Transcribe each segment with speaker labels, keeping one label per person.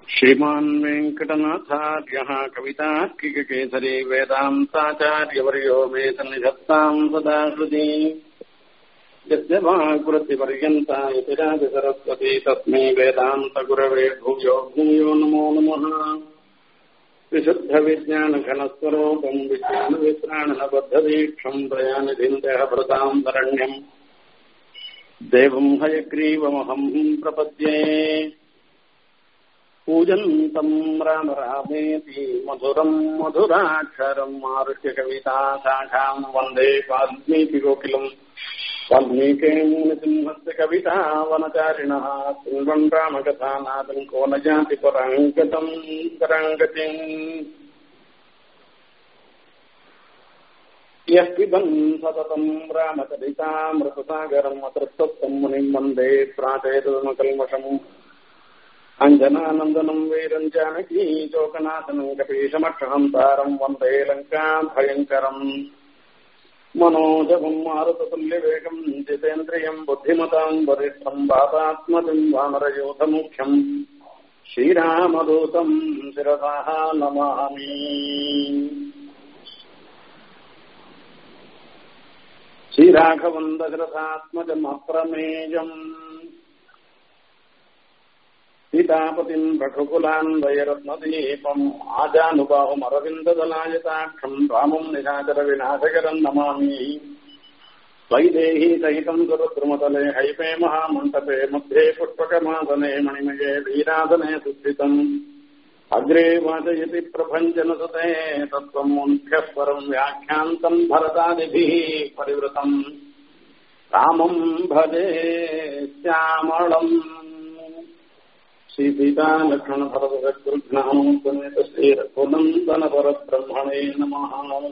Speaker 1: श्रीमान् वेङ्कटनाथार्यः कवितार्किककेसरी वेदान्ताचार्यवर्यो मे सन्निधत्ताम् सदा हृदि यस्य वाक्वृत्तिपर्यन्ता इति राजसरस्वती तस्मै वेदान्तगुरवे भूयो भूयो नमो नमः विशुद्धविज्ञानघनस्वरूपम् विज्ञानवित्राणनबद्धदीक्षम् दयानिधिम् देहभृताम् शरण्यम् देवम् हयग्रीवमहम् प्रपद्ये पूजन्तम् राम रामेति मधुरम् मधुराक्षरम् आरुह्यकविता शाखाम् वन्दे वाल्मीकिगोकिलम् वाल्मीकिमुनिसिंहस्य कविता वनचारिणः शृण्वन् रामकथानादम् को न जाति पराङ्गतम् पराङ्गतिम् यः पिबन् सततम् रामचरितामृतसागरम् अतृप्तम् मुनिम् वन्दे प्राचेतमकल्मषम् अञ्जनानन्दनम् वीरम् जानकी चोकनाथनम् कपीशमक्षहम् तारम् वन्दे लङ्काम् भयङ्करम् मनोजवम् मारुततुल्यवेगम् जितेन्द्रियम् बुद्धिमताम् वरिष्ठम् वातात्मजम् वानरयोधमुख्यम् श्रीरामदूतम् शिरसाः नमामि श्रीराघवम् दशरथात्मजम् अप्रमेयम् सीतापतिम् रघुकुलान्वयरत्नदीपम् आजानुबाहुम् अरविन्ददलायताक्षम् रामम् निशाचरविनाशकरम् नमामि वैदेही सहितम् सुरद्रुमतले हैपे महामण्डपे मध्ये पुष्पकमासने मणिमये वीरासने सुस्थितम् अग्रे वाचयति प्रभञ्जनसुते तत्त्वम् मुन्भ्यः परम् व्याख्यान्तम् भरतादिभिः परिवृतम् रामम् भजे श्यामळम् श्रीसीता लक्ष्मण भरतशत्रुघ्नामसमेत श्रीरघुनन्दन परब्रह्मणे நமः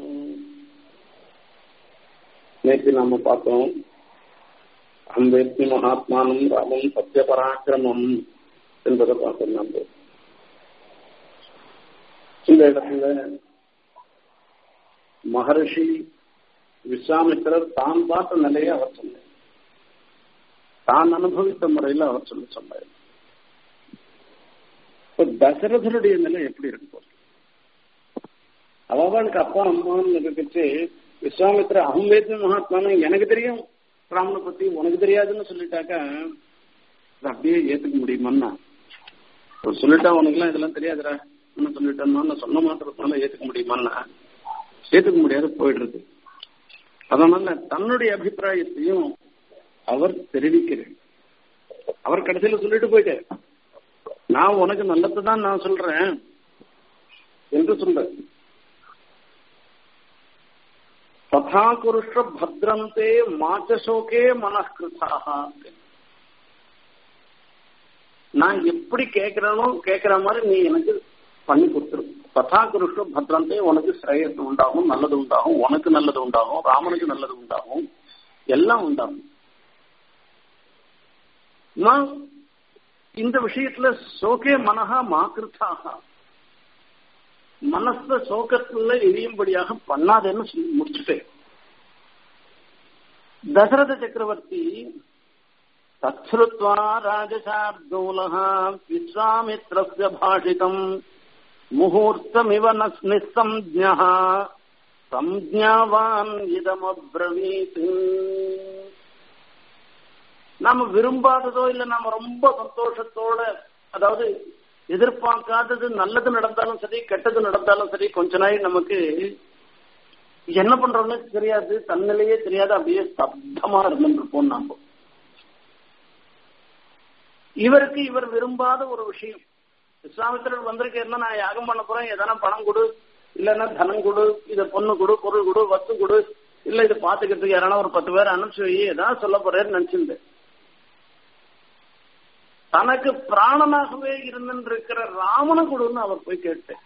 Speaker 1: நேற்று நாம பார்த்தோம் அம்பேத்கி மகாத்மானம் ராமம் சத்திய பராக்கிரமம் என்பதை பார்த்தோம் நம்ம இந்த இடத்துல மகர்ஷி விஸ்வாமித்திரர் தான் பார்த்த நிலையை அவர் சொன்னார் தான் அனுபவித்த முறையில் அவர் சொல்லி சொன்னார் இப்ப தசரதனுடைய நிலை எப்படி இருக்கும் அவளுக்கு அப்பா அம்மான்னு இருந்துச்சு விஸ்வாமித்திர அகம்பேத்ம மகாத்மானு எனக்கு தெரியும் ராமனை பத்தி உனக்கு தெரியாதுன்னு சொல்லிட்டாக்கா அப்படியே ஏத்துக்க முடியுமான்னா ஒரு சொல்லிட்டா உனக்குலாம் இதெல்லாம் தெரியாதுடா என்ன சொல்லிட்டேன்னா சொன்ன மாத்திரத்தினால ஏத்துக்க முடியுமான்னா ஏத்துக்க முடியாது போயிடுறது அதனால தன்னுடைய அபிப்பிராயத்தையும் அவர் தெரிவிக்கிறார் அவர் கடைசியில சொல்லிட்டு போயிட்டார் நான் உனக்கு நல்லது தான் நான் சொல்றேன் என்று சொல்ற ததா குருஷ பத்ரந்தே மாச்சசோகே மனக்கிருதாக நான் எப்படி கேட்கிறேனோ கேட்கிற மாதிரி நீ எனக்கு பண்ணி கொடுத்துரு ததா குருஷ பத்ரந்தே உனக்கு ஸ்ரேயஸ் உண்டாகும் நல்லது உண்டாகும் உனக்கு நல்லது உண்டாகும் ராமனுக்கு நல்லது உண்டாகும் எல்லாம் உண்டாகும் நான் இந்த விஷயத்துல சோகே மனஹா மாக்கிருத்தாக மனச சோகத்துல எரியும்படியாக பண்ணாதேன்னு சொல்லி முடிச்சுட்டேன் தசரத சக்கரவர்த்தி தத்ருத்வா ராஜசார்தூல விஸ்வாமித்ரஸ்ய பாஷிதம் முகூர்த்தமிவ நிசம்ஜா சம்ஜாவான் இதமப்ரவீத் நாம விரும்பாததோ இல்ல நாம ரொம்ப சந்தோஷத்தோட அதாவது எதிர்பார்க்காதது நல்லது நடந்தாலும் சரி கெட்டது நடந்தாலும் சரி கொஞ்ச நாள் நமக்கு என்ன பண்றோம்னு தெரியாது தன்னிலையே தெரியாது அப்படியே ஸ்தப்தமா இருந்துருப்போம் நாம இவருக்கு இவர் விரும்பாத ஒரு விஷயம் இஸ்லாமித்திரர் வந்திருக்கேன்னா நான் யாகம் பண்ண போறேன் எதனா பணம் கொடு இல்லைன்னா தனம் கொடு இதை பொண்ணு கொடு பொருள் கொடு வத்து கொடு இல்ல இதை பாத்துக்கிறதுக்கு யாரானா ஒரு பத்து பேர் அனுப்பிச்சு வை ஏதாவது சொல்ல போறேன்னு நினைச்சிருந்தேன் தனக்கு பிராணனாகவே இருந்திருக்கிற ராமன கொடுன்னு அவர் போய் கேட்டேன்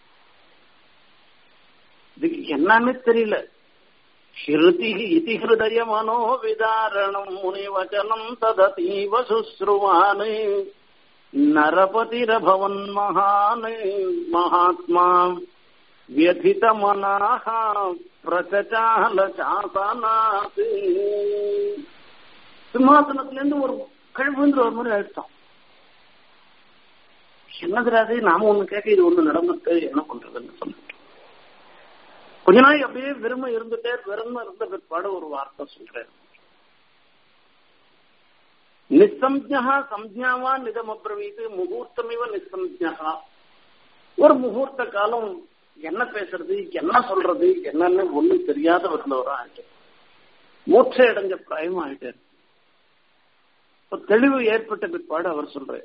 Speaker 1: இதுக்கு என்னன்னு தெரியல ஹிருதி இதி ஹிருதய மனோ விதாரணம் முனிவச்சனம் தததீவ சுஸ்ருவான் நரபதிரபவன் மகான் மகாத்மா வியதித மனாக பிரச்சால சாசனாத் சிம்மாசனத்திலிருந்து ஒரு கழிவுன்ற ஒரு மாதிரி ஆயிடுச்சான் என்னதுராது நாம ஒண்ணு கேட்க இது ஒண்ணு நடந்துட்டு என்ன பண்றதுன்னு சொல்லிட்டு கொஞ்ச நாள் அப்படியே வெறுமை இருந்துட்டே வெறுமை இருந்த பிற்பாடு ஒரு வார்த்தை சொல்றாரு நிசம்ஜா சம்ஜாவா நிதமப்ரவீது முகூர்த்தமிவ நிசம்ஜா ஒரு முகூர்த்த காலம் என்ன பேசுறது என்ன சொல்றது என்னன்னு ஒண்ணும் தெரியாத இருந்தவரா ஆயிட்டு மூச்சை அடைஞ்ச பிராயம் ஆயிட்டாரு தெளிவு ஏற்பட்ட பிற்பாடு அவர் சொல்றாரு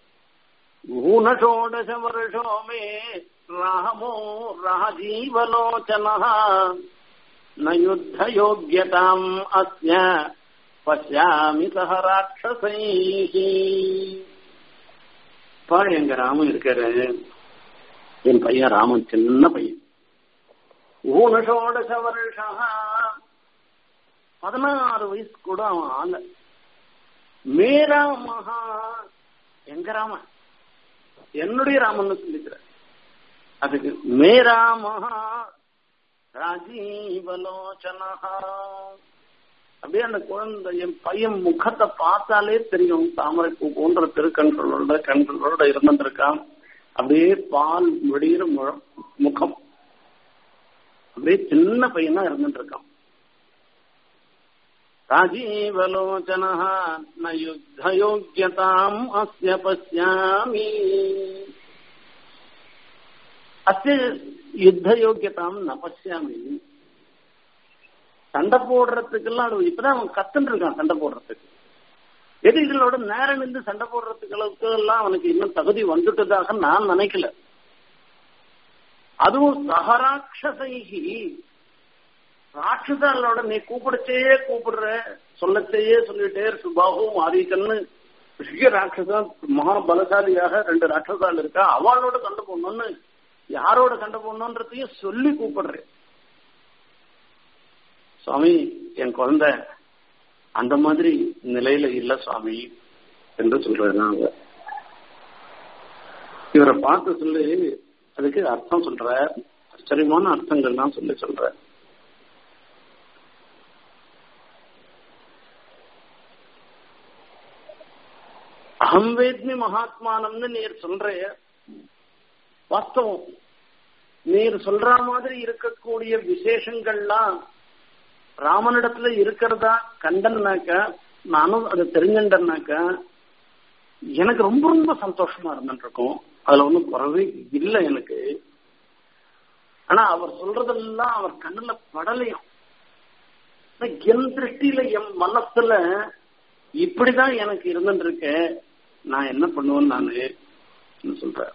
Speaker 1: ஊனஷோடச வருஷோமே ராமோ ராஜீவலோச்சன ந யுத்த யோக்கியதாம் அஸ்ய பசியாமி சக ராட்சசை பாரு எங்க ராமன் இருக்காரு என் பையன் ராமன் சின்ன பையன் ஊனஷோடச வருஷா பதினாறு வயசு கூட அவன் ஆள மேரா மகா எங்க ராமன் என்னுடைய ராமன் சொல்லிக்கிற அதுக்கு மேரா மகா ராஜீவலோச்சனா அப்படியே அந்த குழந்தை என் பையன் முகத்தை பார்த்தாலே தெரியும் தாமரை பூ போன்ற திருக்கண்களோட கண்களோட இருந்திருக்கான் அப்படியே பால் வெடிகிற முகம் அப்படியே சின்ன பையனா இருந்துட்டு இருக்கான் ராஜீவலோச்சன ந யுத்தயோக்கியதாம் அஸ்ய பசியாமி அஸ்ய யுத்தயோக்கியதாம் ந பசியாமி சண்டை போடுறதுக்கெல்லாம் இப்பதான் அவன் கத்துன்னு இருக்கான் சண்டை போடுறதுக்கு எதிரிகளோட நேரம் நின்று சண்டை போடுறதுக்கு எல்லாம் அவனுக்கு இன்னும் தகுதி வந்துட்டதாக நான் நினைக்கல அதுவும் சகராட்சசைகி ராட்சசாலோட நீ கூப்பிடச்சேயே கூப்பிடுற சொல்லச்சேயே சொல்லிட்டே சுபாவும் ஆதிக்கன்னு பெரிய ராட்சசா மகா பலசாலியாக ரெண்டு ராட்சசால் இருக்கா அவளோட சண்டை போடணும்னு யாரோட சண்டை போடணுன்றதையும் சொல்லி கூப்பிடுறேன் சுவாமி என் குழந்தை அந்த மாதிரி நிலையில இல்ல சுவாமி என்று சொல்றாங்க இவரை பார்த்து சொல்லி அதுக்கு அர்த்தம் சொல்ற ஆச்சரியமான அர்த்தங்கள்லாம் சொல்லி சொல்ற அகம் வேத்மி மகாத்மானம்னு நீர் சொல்ற வாஸ்தவம் நீர் சொல்ற மாதிரி இருக்கக்கூடிய விசேஷங்கள்லாம் ராமனிடத்துல இருக்கிறதா கண்டன்னாக்க நானும் அதை தெரிஞ்சுட்டேன்னாக்க எனக்கு ரொம்ப ரொம்ப சந்தோஷமா இருந்துருக்கும் அதுல ஒன்றும் குறவே இல்லை எனக்கு ஆனா அவர் சொல்றதெல்லாம் அவர் கண்ணுல படலையும் என் திருஷ்டியில என் மனசுல இப்படிதான் எனக்கு இருந்துட்டு இருக்க நான் என்ன பண்ணுவேன் நானு சொல்றேன்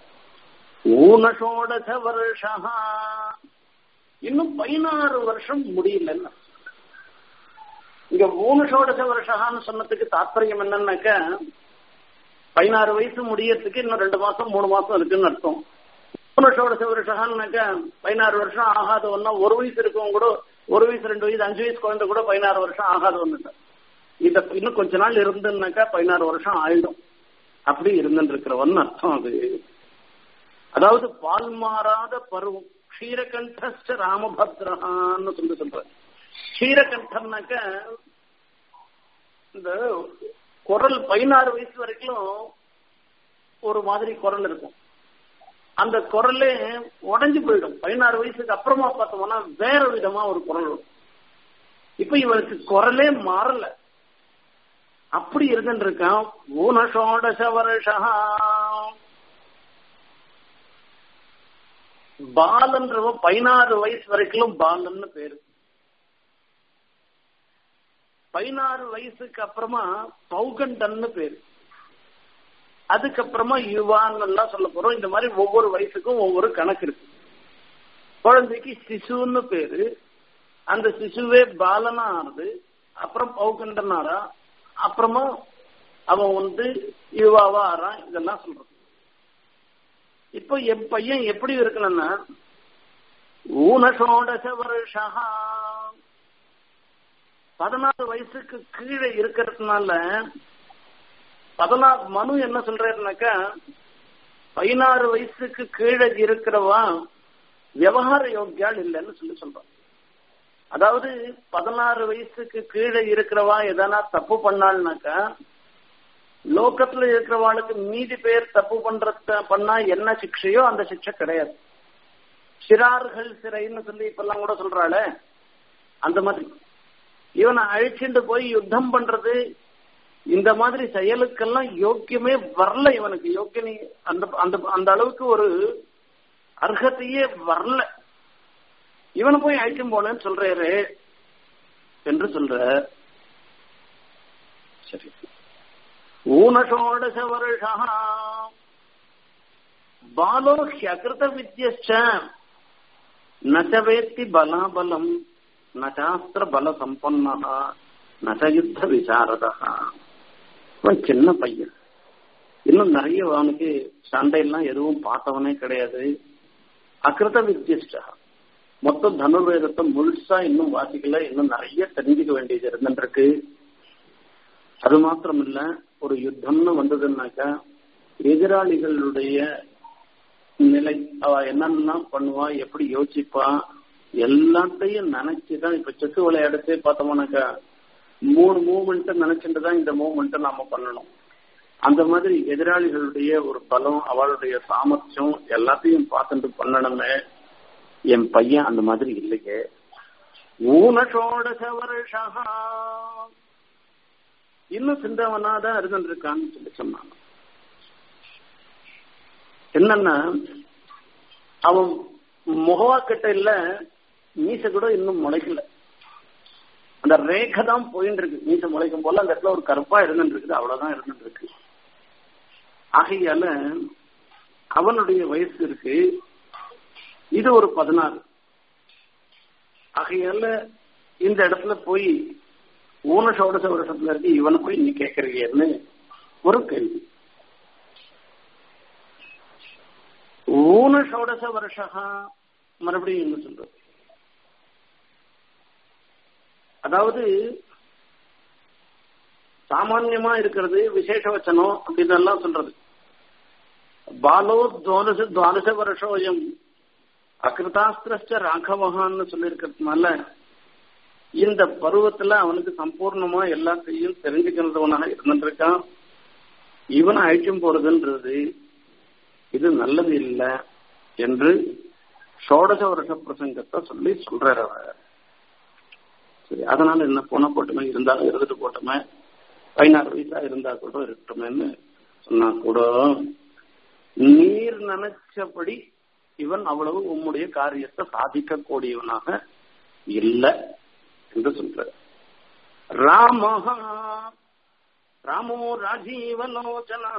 Speaker 1: ஊனஷோடச வருஷா இன்னும் பதினாறு வருஷம் முடியலன்னு இங்க ஊனஷோடச வருஷான்னு சொன்னதுக்கு தாற்பயம் என்னன்னாக்க பதினாறு வயசு முடியறதுக்கு இன்னும் ரெண்டு மாசம் மூணு மாசம் இருக்குன்னு அர்த்தம் ஊனஷோடச வருஷான்னாக்க பதினாறு வருஷம் ஆகாதவன்னா ஒரு வயசு இருக்கவங்க கூட ஒரு வயசு ரெண்டு வயசு அஞ்சு வயசு குழந்தை கூட பதினாறு வருஷம் ஆகாதவன்னு இத இன்னும் கொஞ்ச நாள் இருந்துன்னாக்கா பதினாறு வருஷம் ஆயிடும் அப்படி இருந்துட்டு இருக்கிறவன் அர்த்தம் அது அதாவது பால் மாறாத பருவம் க்ஷீரகண்ட ராமபத்ரஹான்னு சொல்லி சொல்ற க்ஷீரகண்டம்னாக்க இந்த குரல் பதினாறு வயசு வரைக்கும் ஒரு மாதிரி குரல் இருக்கும் அந்த குரலே உடஞ்சு போயிடும் பதினாறு வயசுக்கு அப்புறமா பார்த்தோம்னா வேற விதமா ஒரு குரல் வரும் இப்ப இவனுக்கு குரலே மாறல அப்படி இருந்துட்டு இருக்கான் ஊனஷோடச வருஷா பாலன்றவ பதினாறு வயசு வரைக்கும் பாலன்னு பேரு பதினாறு வயசுக்கு அப்புறமா பௌகண்டன்னு பேரு அதுக்கப்புறமா யுவான் எல்லாம் சொல்ல போறோம் இந்த மாதிரி ஒவ்வொரு வயசுக்கும் ஒவ்வொரு கணக்கு இருக்கு குழந்தைக்கு சிசுன்னு பேரு அந்த சிசுவே பாலனா ஆறுது அப்புறம் பௌகண்டன் ஆறா அப்புறமா அவன் வந்து யுவாவா ஆறான் இதெல்லாம் சொல்றான் இப்போ என் பையன் எப்படி இருக்கணும்னா ஊனஷோடச வருஷா பதினாறு வயசுக்கு கீழே இருக்கிறதுனால பதினாறு மனு என்ன சொல்றாருனாக்கா பதினாறு வயசுக்கு கீழே இருக்கிறவா விவகார யோக்கியால் இல்லைன்னு சொல்லி சொல்றான் அதாவது பதினாறு வயசுக்கு கீழே இருக்கிறவா எதனா தப்பு பண்ணாள்னாக்கா லோகத்துல இருக்கிறவாளுக்கு மீதி பேர் தப்பு பண்றத பண்ணா என்ன சிக்ஷையோ அந்த சிக்ஷை கிடையாது சிறார்கள் சிறைன்னு சொல்லி இப்பெல்லாம் கூட சொல்றாளே அந்த மாதிரி இவனை அழிச்சுட்டு போய் யுத்தம் பண்றது இந்த மாதிரி செயலுக்கெல்லாம் யோக்கியமே வரல இவனுக்கு யோக்கியனி அந்த அந்த அந்த அளவுக்கு ஒரு அர்ஹத்தையே வரல இவனை போய் அழிக்கும் போலன்னு சொல்றாரு என்று சொல்ற சரி ஊனஷோடச வருஷா பாலோ ஹியகிருத வித்யச்ச நச்ச வேத்தி பலாபலம் நச்சாஸ்திர பல சம்பன்னா நச்ச யுத்த விசாரதா அவன் சின்ன பையன் இன்னும் நிறைய அவனுக்கு சண்டையெல்லாம் எதுவும் பார்த்தவனே கிடையாது அகிருத வித்யஷ்டா மொத்தம் தனுர்வேதத்தை முழுசா இன்னும் வாசிக்கல இன்னும் நிறைய தெரிஞ்சுக்க வேண்டியது இருந்துருக்கு அது மாத்திரம் இல்ல ஒரு யுத்தம்னு வந்ததுன்னாக்கா எதிராளிகளுடைய நிலை அவ என்னென்னலாம் பண்ணுவா எப்படி யோசிப்பா எல்லாத்தையும் நினைச்சுதான் இப்ப செக்கு விளையாடத்தே பார்த்தோம்னாக்கா மூணு மூமெண்ட் நினைச்சுட்டு தான் இந்த மூமெண்ட்டை நாம பண்ணணும் அந்த மாதிரி எதிராளிகளுடைய ஒரு பலம் அவளுடைய சாமர்த்தியம் எல்லாத்தையும் பார்த்துட்டு பண்ணணுமே என் பையன் அந்த மாதிரி இல்லையே ஊனஷோடச வருஷா இன்னும் சிந்தவனா தான் இருந்துருக்கான்னு சொல்லி சொன்னான் என்னன்னா அவன் முகவாக்கட்ட இல்ல மீச கூட இன்னும் முளைக்கல அந்த ரேகை தான் போயிட்டு இருக்கு மீச முளைக்கும் போல அந்த இடத்துல ஒரு கருப்பா இருந்துட்டு இருக்குது அவ்வளவுதான் இருந்துட்டு இருக்கு ஆகையால அவனுடைய வயசு இருக்கு இது ஒரு பதினாறு ஆகையால இந்த இடத்துல போய் ஊன சோடச வருஷத்துல இருக்கு இவனை போய் நீ கேட்கறீங்கன்னு ஒரு கேள்வி ஊன ஷோடச வருஷா மறுபடியும் என்ன சொல்றது அதாவது சாமான்யமா இருக்கிறது விசேஷ வச்சனம் அப்படின்னு எல்லாம் சொல்றது பாலோ துவாதச துவாதச வருஷோயம் அகிருதாஸ்திரஸ்ட ராഘவகான்னு சொல்லியிருக்கிறதுனால இந்த பருவத்துல அவனுக்கு சம்பூர்ணமா எல்லாத்தையும் தெரிஞ்சுக்கிறவனாக இருந்துருக்கான் இவனை அழிச்சும் போறதுன்றது இது நல்லது இல்லை என்று ஷோடச வருஷ பிரசங்கத்தை சொல்லி சொல்றாரு அவர் சரி அதனால என்ன போன போட்டுமே இருந்தாலும் இருந்துட்டு போட்டோமே பதினாறு வயசா இருந்தா கூட இருக்கட்டுமேன்னு சொன்னா கூட நீர் நினைச்சபடி இவன் அவ்வளவு உம்முடைய காரியத்தை சாதிக்க கூடியவனாக இல்லை என்று சொல்ற ராமஹா ராமோ ராஜீவலோச்சனா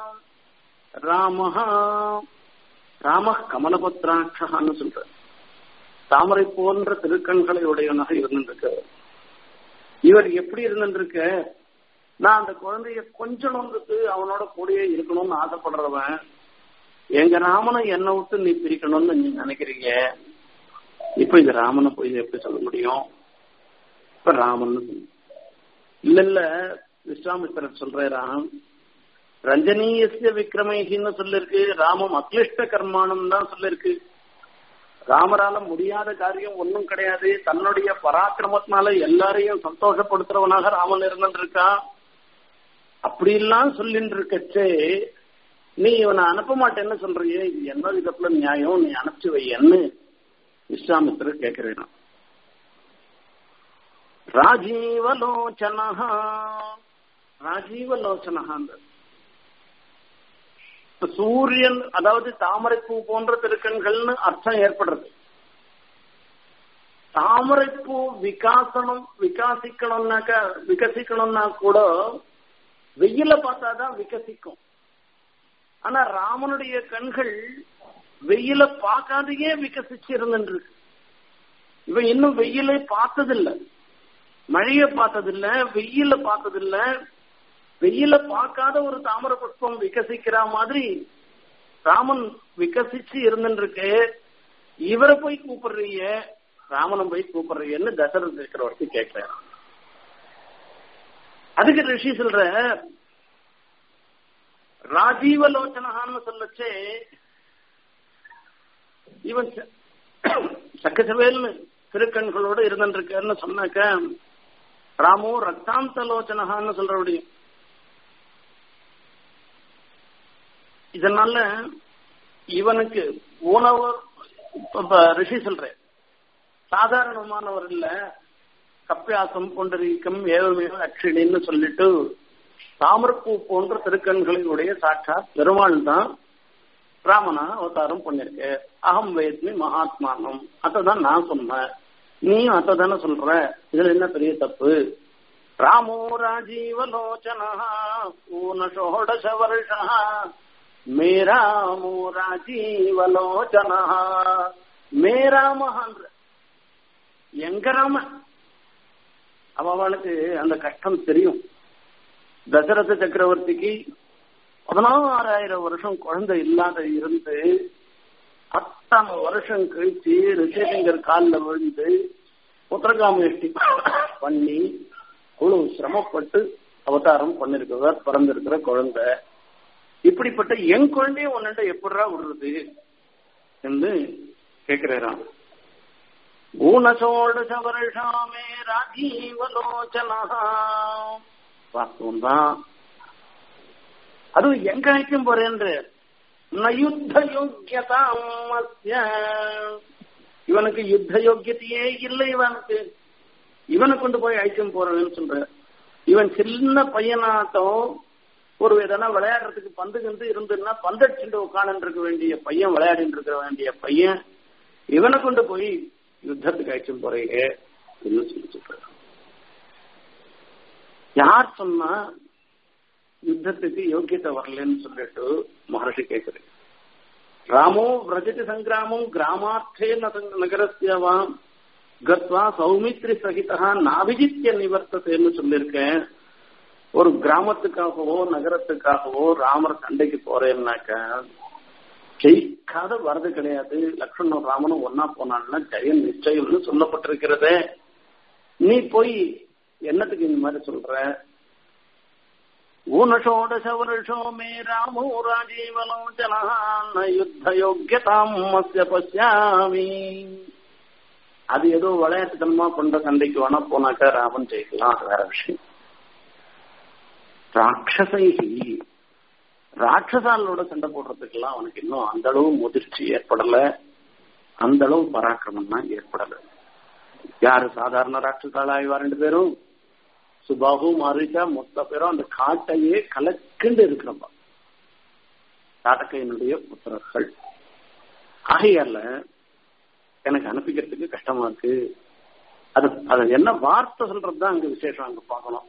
Speaker 1: ராமஹா ராம கமலபத்ராட்சகான்னு சொல்ற தாமரை போன்ற திருக்கண்களை உடையவனாக இருந்துருக்க இவர் எப்படி இருந்துருக்க நான் அந்த குழந்தைய கொஞ்சணும்ன்றது அவனோட கூடயே இருக்கணும்னு ஆசைப்படுறவன் எங்க ராமனை என்னை விட்டு நீ பிரிக்கணும்னு நீ நினைக்கிறீங்க இப்ப இது ராமனை போய் எப்படி சொல்ல முடியும் இப்ப ராமன் இல்ல இல்ல விஸ்வாமித்திரர் சொல்றாராம் ரஞ்சனீயசிய விக்ரமைகின்னு சொல்லிருக்கு ராமம் அக்லிஷ்ட கர்மானம் தான் சொல்லிருக்கு ராமரால முடியாத காரியம் ஒன்றும் கிடையாது தன்னுடைய பராக்கிரமத்தினால எல்லாரையும் சந்தோஷப்படுத்துறவனாக ராமன் இருந்துருக்கான் அப்படி எல்லாம் சொல்லிட்டு இருக்கச்சே நீ இவனை அனுப்ப மாட்டேன்னு சொல்றியே இது என்ன விதத்துல நியாயம் நீ அனுப்பிச்சு வையன்னு விஸ்வாமித்திரர் கேட்கிறேன் ராஜீவலோச்சனா ராஜீவலோச்சனஹான்ற சூரியன் அதாவது தாமரைப்பூ போன்ற திருக்கண்கள்னு அர்த்தம் ஏற்படுறது தாமரைப்பூ விகாசனம் விகாசிக்கணும்னாக்கா விகசிக்கணும்னா கூட வெயில பார்த்தாதான் விகசிக்கும் ஆனா ராமனுடைய கண்கள் வெயில பார்க்காதையே விகசிச்சு இருந்துருக்கு இவன் இன்னும் வெயிலை பார்த்ததில்லை மழைய பார்த்ததில்ல வெயில பார்த்ததில்ல வெயில பார்க்காத ஒரு தாமர புஷ்பம் விகசிக்கிற மாதிரி ராமன் விகசிச்சு இருந்துருக்கு இவரை போய் கூப்பிடுறீங்க ராமனை போய் கூப்பிடுறீங்கன்னு தசரத சக்கரவர்த்தி கேட்கிறேன் அதுக்கு ரிஷி சொல்ற ராஜீவலோச்சனகான்னு சொல்லச்சே இவன் சக்கசவேல்னு திருக்கண்களோடு இருந்துருக்கன்னு சொன்னாக்க ராமோ ரத்தாந்தலோச்சனகான்னு சொல்ற முடியும் இதனால இவனுக்கு உணவர் இப்ப ரிஷி சொல்றேன் சாதாரணமானவர் இல்ல கப்பியாசம் பொண்டரீக்கம் ஏவமேவ அக்ஷிணின்னு சொல்லிட்டு தாமரப்பூ போன்ற திருக்கண்களினுடைய சாட்சாத் பெருமாள் தான் ராமனா அவதாரம் பண்ணிருக்க அகம் வேத்மி மகாத்மானம் அதான் நான் சொன்னேன் நீயும் அத்தை தானே சொல்ற இதுல என்ன பெரிய தப்பு ராமோ ராஜீவலோச்சனா ஊனஷோடச வருஷ மே ராமோ ராஜீவலோச்சனா மே ராமஹான்ற எங்க ராம அவளுக்கு அந்த கஷ்டம் தெரியும் தசரத சக்கரவர்த்திக்கு பதினாறாயிரம் வருஷம் குழந்தை இல்லாத இருந்து அத்தனை வருஷம் கழிச்சு ரிஷிலிங்கர் காலில் விழுந்து புத்திரகாமேஷ்டி பண்ணி அவ்வளவு சிரமப்பட்டு அவதாரம் பண்ணிருக்கிறவர் பிறந்திருக்கிற குழந்தை இப்படிப்பட்ட என் குழந்தைய உன்னிட்ட எப்படா விடுறது என்று கேட்கிறாராம் ஊனசோடச வருஷாமே ராஜீவலோச்சனா வாஸ்தவம் தான் அதுவும் எங்க அழைக்கும் போறேன்று யுத்த யோக்கியதாம் இவனுக்கு யுத்த யோக்கியத்தையே இல்லை இவனுக்கு இவனை கொண்டு போய் அழைக்கும் போறேன்னு சொல்ற இவன் சின்ன பையனாட்டம் ஒரு எதனா விளையாடுறதுக்கு பந்து கந்து இருந்துன்னா பந்தடிச்சுட்டு உட்காந்து இருக்க வேண்டிய பையன் விளையாடிட்டு இருக்க வேண்டிய பையன் இவனை கொண்டு போய் யுத்தத்துக்கு அழைச்சும் போறீங்க சொல்லி சொல்ற யார் சொன்னா யுத்தத்துக்கு யோக்கியத்தை வரலன்னு சொல்லிட்டு மகர்ஷி கேட்குறேன் ராமோ விரஜதி சங்கிராமம் கிராமார்த்தே நகரஸ்யவாம் கத்வா சௌமித்ரி சகிதா நாபிஜித்ய நிவர்த்தத்தைன்னு சொல்லியிருக்கேன் ஒரு கிராமத்துக்காகவோ நகரத்துக்காகவோ ராமர் சண்டைக்கு போறேன்னாக்க ஜெயிக்காத வரது கிடையாது லக்ஷ்மணன் ராமனும் ஒன்னா போனான்னா ஜெயம் நிச்சயம்னு சொல்லப்பட்டிருக்கிறதே நீ போய் என்னத்துக்கு இந்த மாதிரி சொல்ற ஊனஷோடச வருஷோ மே ராமோ ராஜீவலோச்சன யுத்த யோக்கியதாம் மஸ்ய பசியாமி அது ஏதோ விளையாட்டுத்தனமா பண்ற சண்டைக்கு வேணா போனாக்கா ராமன் ஜெயிக்கலாம் அது வேற விஷயம் ராட்சசைகி ராட்சசாலோட சண்டை போடுறதுக்கெல்லாம் அவனுக்கு இன்னும் அந்த அளவு முதிர்ச்சி ஏற்படல அந்த அளவு பராக்கிரமம்னா ஏற்படல யாரு சாதாரண ராட்சசாலா ஆய்வா ரெண்டு பேரும் சுபாகு மாரிச்சா மொத்த பேரும் அந்த காட்டையே கலக்கிண்டு இருக்கிறப்பா காட்டக்கையினுடைய புத்திரர்கள் ஆகையால எனக்கு அனுப்பிக்கிறதுக்கு கஷ்டமா இருக்கு அது அது என்ன வார்த்தை சொல்றதுதான் அங்க விசேஷம் அங்க பார்க்கணும்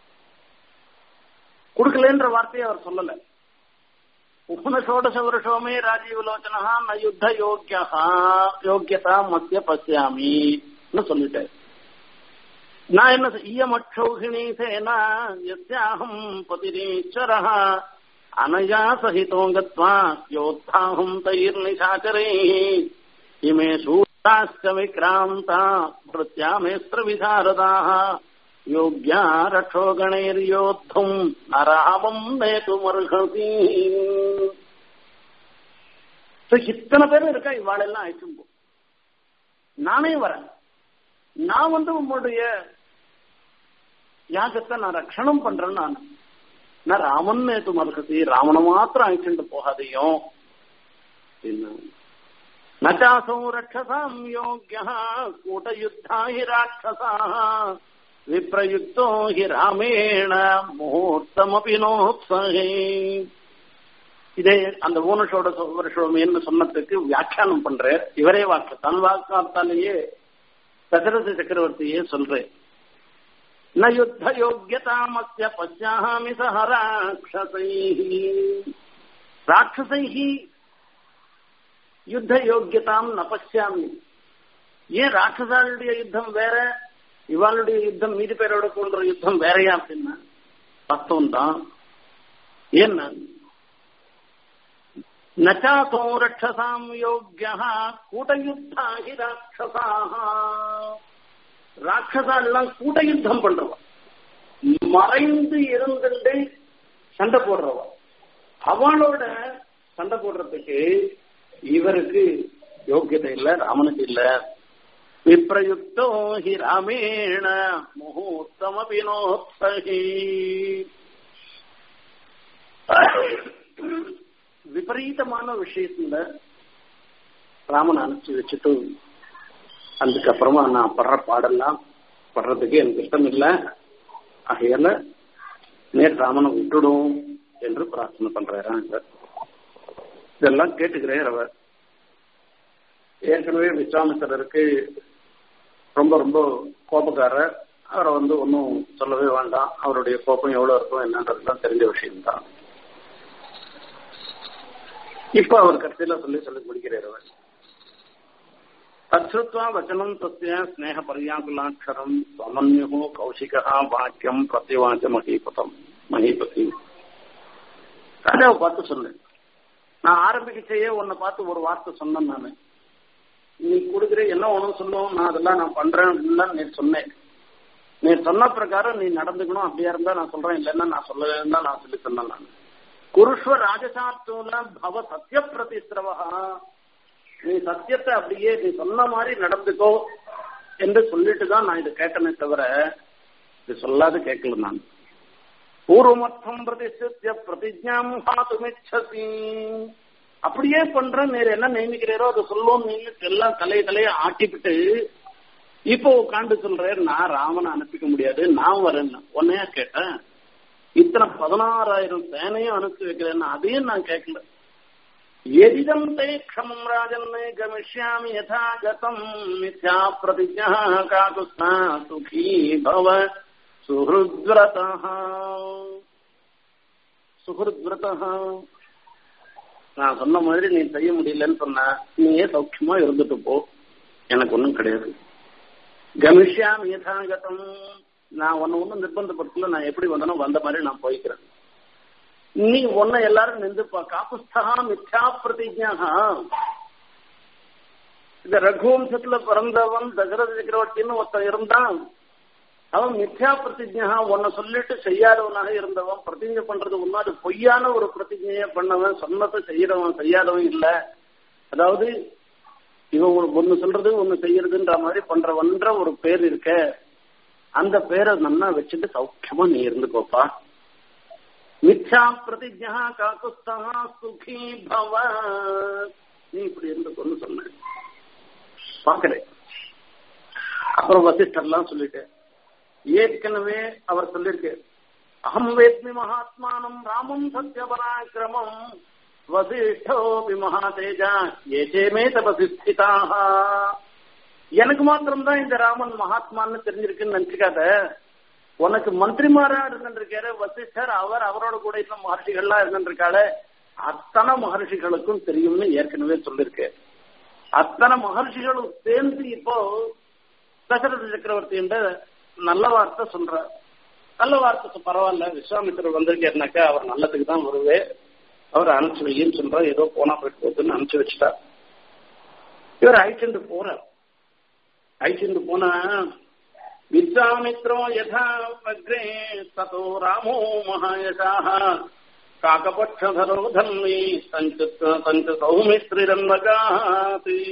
Speaker 1: கொடுக்கலன்ற வார்த்தையை அவர் சொல்லல உபனஷோடச வருஷோமே ராஜீவலோச்சனா ந யுத்த யோக்கியா யோக்கியதா மத்திய பசியாமின்னு சொல்லிட்டாரு நான் என்ன இயமட்சௌகிணி சேனா யஸ்யாஹம் பதிரீஸ்வர அனயா சகிதோ கத்வா யோத்தாஹம் தைர்நிசாச்சரை இமே சூராश्च விக்ராந்தா பிரத்யாமேஸ்திர விசாரதாः யோக்யா ரட்சோ கணேர்யோத்தும் நராமம் நேதுமர்ஹசி இத்தனை பேரும் இருக்கா இவாளெல்லாம் அழைச்சும் போ நானே வரேன் நான் வந்து உங்களுடைய யாகத்தை நான் ரட்சணம் பண்றேன் நான் நான் ராமன் நேத்து மறுக்கசி ராமனை மாத்திரம் அழைச்சுட்டு போகாதையும் நச்சாசோ ரட்சசாம் யோக்கிய கூட்டயுத்தா ஹி ராட்சசா விப்ரயுக்தோ ஹி ராமேண முகூர்த்தமபி நோத்சகே இதே அந்த ஊனஷோட வருஷோமேன்னு சொன்னதுக்கு வியாக்கியானம் பண்றார் இவரே வாக்கு தன் வாக்காத்தாலேயே தசரத சக்கரவர்த்தியே சொல்றேன் ந யுத்த யோக்கியதாமஸ்ய பசியாமி சஹ ராட்சசை ராட்சசை யுத்த யோக்கியதாம் ந பசியாமி ஏன் ராட்சசாளுடைய யுத்தம் வேற இவாளுடைய யுத்தம் மீதி பேரோட போன்ற யுத்தம் வேறையா அப்படின்னா வாஸ்தவம் தான் ஏன்னா நச்சாசோ ரட்சசாம் யோக்கியா கூட்டயுத்தா ஹி ராட்சசா ராட்சசாலாம் கூட்ட யுத்தம் பண்றவா மறைந்து இருந்துட்டு சண்டை போடுறவா அவளோட சண்டை போடுறதுக்கு இவருக்கு யோக்கியதை இல்ல ராமனுக்கு இல்ல விப்ரயுக்தோ ஹி ராமேண முகூர்த்தமபி நோத்சகி விபரீதமான விஷயத்துல ராமன் அனுப்பிச்சு வச்சுட்டு அதுக்கப்புறமா நான் படுற பாடெல்லாம் படுறதுக்கு எனக்கு இஷ்டம் இல்லை ஆகையால நேர் ராமனை விட்டுடும் என்று பிரார்த்தனை பண்றாரு இதெல்லாம் கேட்டுக்கிறேன் அவர் ஏற்கனவே விஸ்வாமித்திரருக்கு ரொம்ப ரொம்ப கோபக்காரர் அவரை வந்து ஒன்றும் சொல்லவே வேண்டாம் அவருடைய கோபம் எவ்வளவு இருக்கும் என்னன்றதுலாம் தெரிஞ்ச விஷயம்தான் இப்ப அவர் கடைசியில சொல்லி சொல்லி முடிக்கிறார் அவர் தத்ருத்வா வச்சனம் தஸ்ய ஸ்னேக பரியாகுலாட்சரம் சமன்யு கௌசிகா வாக்கியம் பிரத்யவாச்ச மகீபதம் மகீபதி ராஜாவை பார்த்து சொன்னேன் நான் ஆரம்பிக்கச்சேயே உன்னை பார்த்து ஒரு வார்த்தை சொன்னேன் நான் நீ கொடுக்குற என்ன ஒன்றும் சொல்லுவோம் நான் அதெல்லாம் நான் பண்றேன் அப்படின்னு நீ சொன்னேன் நீ சொன்ன பிரகாரம் நீ நடந்துக்கணும் அப்படியா இருந்தா நான் சொல்றேன் இல்லைன்னா நான் சொல்லலன்னு தான் நான் சொல்லி சொன்னேன் நான் குருஷ்வ ராஜசாத்தூல பவ சத்திய பிரதிஸ்ரவா நீ சத்தியத்தை அப்படியே நீ சொன்ன மாதிரி நடந்துக்கோ என்று சொல்லிட்டு தான் நான் இதை கேட்டனே தவிர இது சொல்லாது கேட்கல நான் பூர்வமர்த்தம் பிரதிஷ்டிய பிரதிஜாம் ஹாத்துமிச்சசி அப்படியே பண்ற நீர் என்ன நியமிக்கிறீரோ அதை சொல்லுவோம் நீங்க எல்லாம் தலையை தலையை ஆட்டிவிட்டு இப்போ உட்காந்து சொல்றேன் நான் ராமனை அனுப்பிக்க முடியாது நான் வரேன் உன்னையா கேட்டேன் இத்தனை பதினாறாயிரம் சேனையும் அனுப்பி வைக்கிறேன் அதையும் நான் கேட்கல எதிதம் தே க்ஷமம் ராஜன் கமிஷ்யாமி யதா கதம் மித்யா பிரதிஜா காகுஸ்தா சுகீ பவ சுஹൃத்விரதா சுஹൃத்விரதா நான் சொன்ன மாதிரி நீ செய்ய முடியலன்னு சொன்ன நீயே சௌக்கியமா இருந்துட்டு போ எனக்கு ஒன்றும் கிடையாது கமிஷ்யாம் யதாகதம் நான் உன்னை ஒன்றும் நிர்பந்தப்படுத்தல நான் எப்படி வந்தனோ வந்த மாதிரி நான் போய்க்கிறேன் நீ உன்னை எல்லாரும் நின்றுப்பா காப்புஸ்தா மித்யா பிரதிஜா இந்த ரகுவம்சத்துல பிறந்தவன் தசரத சக்கரவர்த்தின்னு ஒருத்தன் இருந்தான் அவன் மித்யா பிரதிஜா உன்னை சொல்லிட்டு செய்யாதவனாக இருந்தவன் பிரதிஜை பண்றது ஒன்னும் அது பொய்யான ஒரு பிரதிஜைய பண்ணவன் சொன்னதை செய்யறவன் செய்யாதவன் இல்ல அதாவது இவன் ஒண்ணு சொல்றது ஒண்ணு செய்யறதுன்ற மாதிரி பண்றவன்ற ஒரு பேர் இருக்க அந்த பேரை நன்னா வச்சுட்டு சௌக்கியமா நீ இருந்துக்கோப்பா மித்யா பிரதிஜா காக்குஸ்தா சுகி பவ நீ இப்படி இருந்துக்கொன்னு சொன்ன பாக்குறேன் அப்புறம் வசிஷ்டர்லாம் சொல்லிட்டேன் ஏற்கனவே அவர் சொல்லியிருக்கு அகம் வேத்மி மகாத்மானம் ராமம் சத்ய பராக்கிரமம் வசிஷ்டோபி மகாதேஜா ஏஜேமே தபசி ஸ்திதாக எனக்கு மாத்திரம்தான் இந்த ராமன் மகாத்மான்னு தெரிஞ்சிருக்குன்னு நினைச்சுக்காத உனக்கு மந்திரிமாரா இருந்திருக்காரு வசிஷ்டர் அவர் அவரோட கூட இன்னும் மகர்ஷிகள்லாம் இருந்திருக்காரு அத்தனை மகர்ஷிகளுக்கும் தெரியும்னு ஏற்கனவே சொல்லியிருக்கேன் அத்தனை மகர்ஷிகளும் சேர்ந்து இப்போ தசரத சக்கரவர்த்தி என்ற நல்ல வார்த்தை சொல்ற நல்ல வார்த்தை பரவாயில்ல விஸ்வாமித்திரர் வந்திருக்காருனாக்கா அவர் நல்லதுக்கு தான் வருவே அவர் அனுப்பிச்சு வையின்னு சொல்ற ஏதோ போனா போயிட்டு போகுதுன்னு அனுப்பிச்சு வச்சுட்டார் இவர் அழிச்சுட்டு போறார் அழிச்சுட்டு போனா விஸ்வாமித்ரோ யதா அக்ரே ததோ ராமோ மகாயசாக காகபட்சதரோ தன்வி சஞ்ச சஞ்ச சௌமித்ரிரன்மகாதி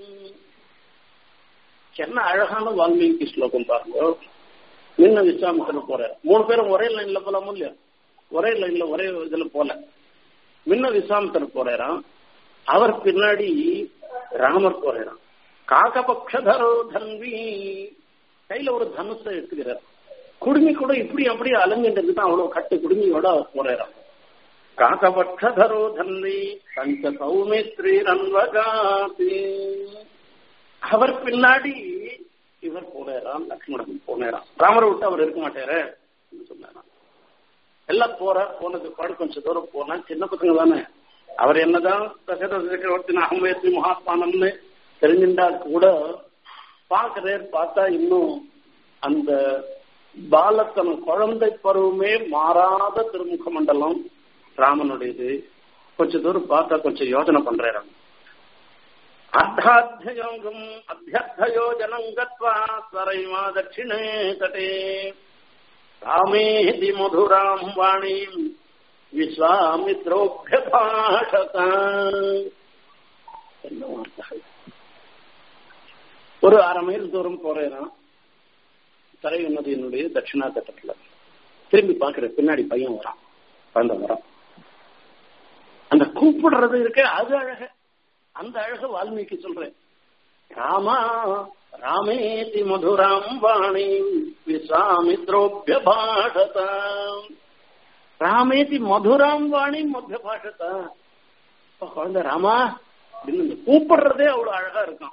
Speaker 1: என்ன அழகான வால்மீகி ஸ்லோகம் பாருங்க நின்ன விஸ்வாமித்திரன் போற மூணு பேரும் ஒரே லைன்ல போலாமோ இல்லையா ஒரே லைன்ல ஒரே இதுல போல முன்ன விஸ்வாமித்திரன் போறாராம் அவர் பின்னாடி ராமர் போறாராம் காகபக்ஷதரோ தன்வி கையில ஒரு தனுஷை எடுத்துக்கிறார் குடுமி கூட இப்படி அப்படி அலங்கின்றது தான் அவ்வளவு கட்டு குடுமியோட அவர் போறாராம் காகபக்ஷதரோ தன்வி பஞ்ச சௌமித்ரி ரன்வகாதி அவர் பின்னாடி இவர் போனாராம் லக்ஷ்மணன் போனாராம் ராமரை விட்டு அவர் இருக்க மாட்டாரு சொன்னாராம் எல்லாம் போற போனது பாடு கொஞ்சம் தூரம் போனா சின்ன பசங்க தானே அவர் என்னதான் தசரத சக்கரவர்த்தி அகம்பேசி மகாத்மானம்னு தெரிஞ்சிருந்தா கூட பாக்குறார் பார்த்தா இன்னும் அந்த பாலத்தன குழந்தை பருவமே மாறாத திருமுக மண்டலம் ராமனுடையது கொஞ்ச தூரம் பார்த்தா கொஞ்சம் யோசனை பண்றாரு அர்த்தாத்தியோகம் அத்தியர்த்தயோஜனம் கத்வா ஸ்வரைமா தட்சிணே தட்டே ராமேதி மதுராம் வாணீம் விஸ்வாமித்ரோபிய பாஷத என்ன வார்த்தை ஒரு அரை மைல் தூரம் போறேன் தரை நதியினுடைய தட்சிணா தட்டத்துல திரும்பி பாக்குற பின்னாடி பையன் வரான் குழந்தை வரான் அந்த கூப்பிடுறது இருக்க அது அழக அந்த அழக வால்மீகி சொல்றேன் ராமா ராமேதி மதுராம் வாணி விசாமித்ரோபிய பாஷத ராமேதி மதுராம் வாணி மத்திய பாஷத குழந்தை ராமா அப்படின்னு கூப்பிடுறதே அவ்வளவு அழகா இருக்கும்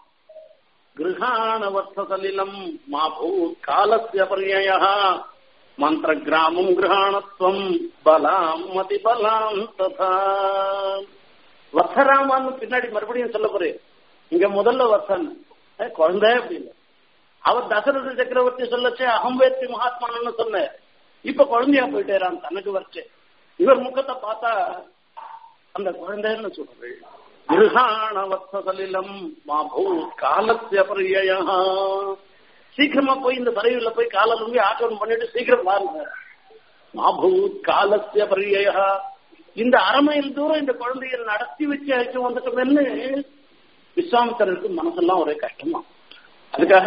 Speaker 1: கிரகாணவர்த்தசலிலம் மாபூத் காலசிய பர்யா மந்திர கிராமம் கிரகாணத்துவம் பலாம் மதி பலாம் ததா வத்சராமான்னு பின்னாடி மறுபடியும் சொல்ல போறேன் இங்க முதல்ல வத்சன் குழந்தை அப்படின்னு அவர் தசரத சக்கரவர்த்தி சொல்லச்சே அகம்பேத்தி மகாத்மான்னு சொன்ன இப்ப குழந்தையா போயிட்டேரான் தனக்கு வச்சு இவர் முகத்தை பார்த்தா அந்த குழந்தைன்னு சொல்றது கிருஹாண வத்சலிலம் மாபூத் காலத்திய பரியா சீக்கிரமா போய் இந்த பறவையில போய் கால நம்பி ஆக்கிரமம் பண்ணிட்டு சீக்கிரம் பாருங்க மாபூத் காலத்திய பரியா இந்த அரை மைல் தூரம் இந்த குழந்தைய நடத்தி வச்சு அழைச்சு வந்துட்டோம்னு விஸ்வாமித்தருக்கு மனசெல்லாம் ஒரே கஷ்டமா அதுக்காக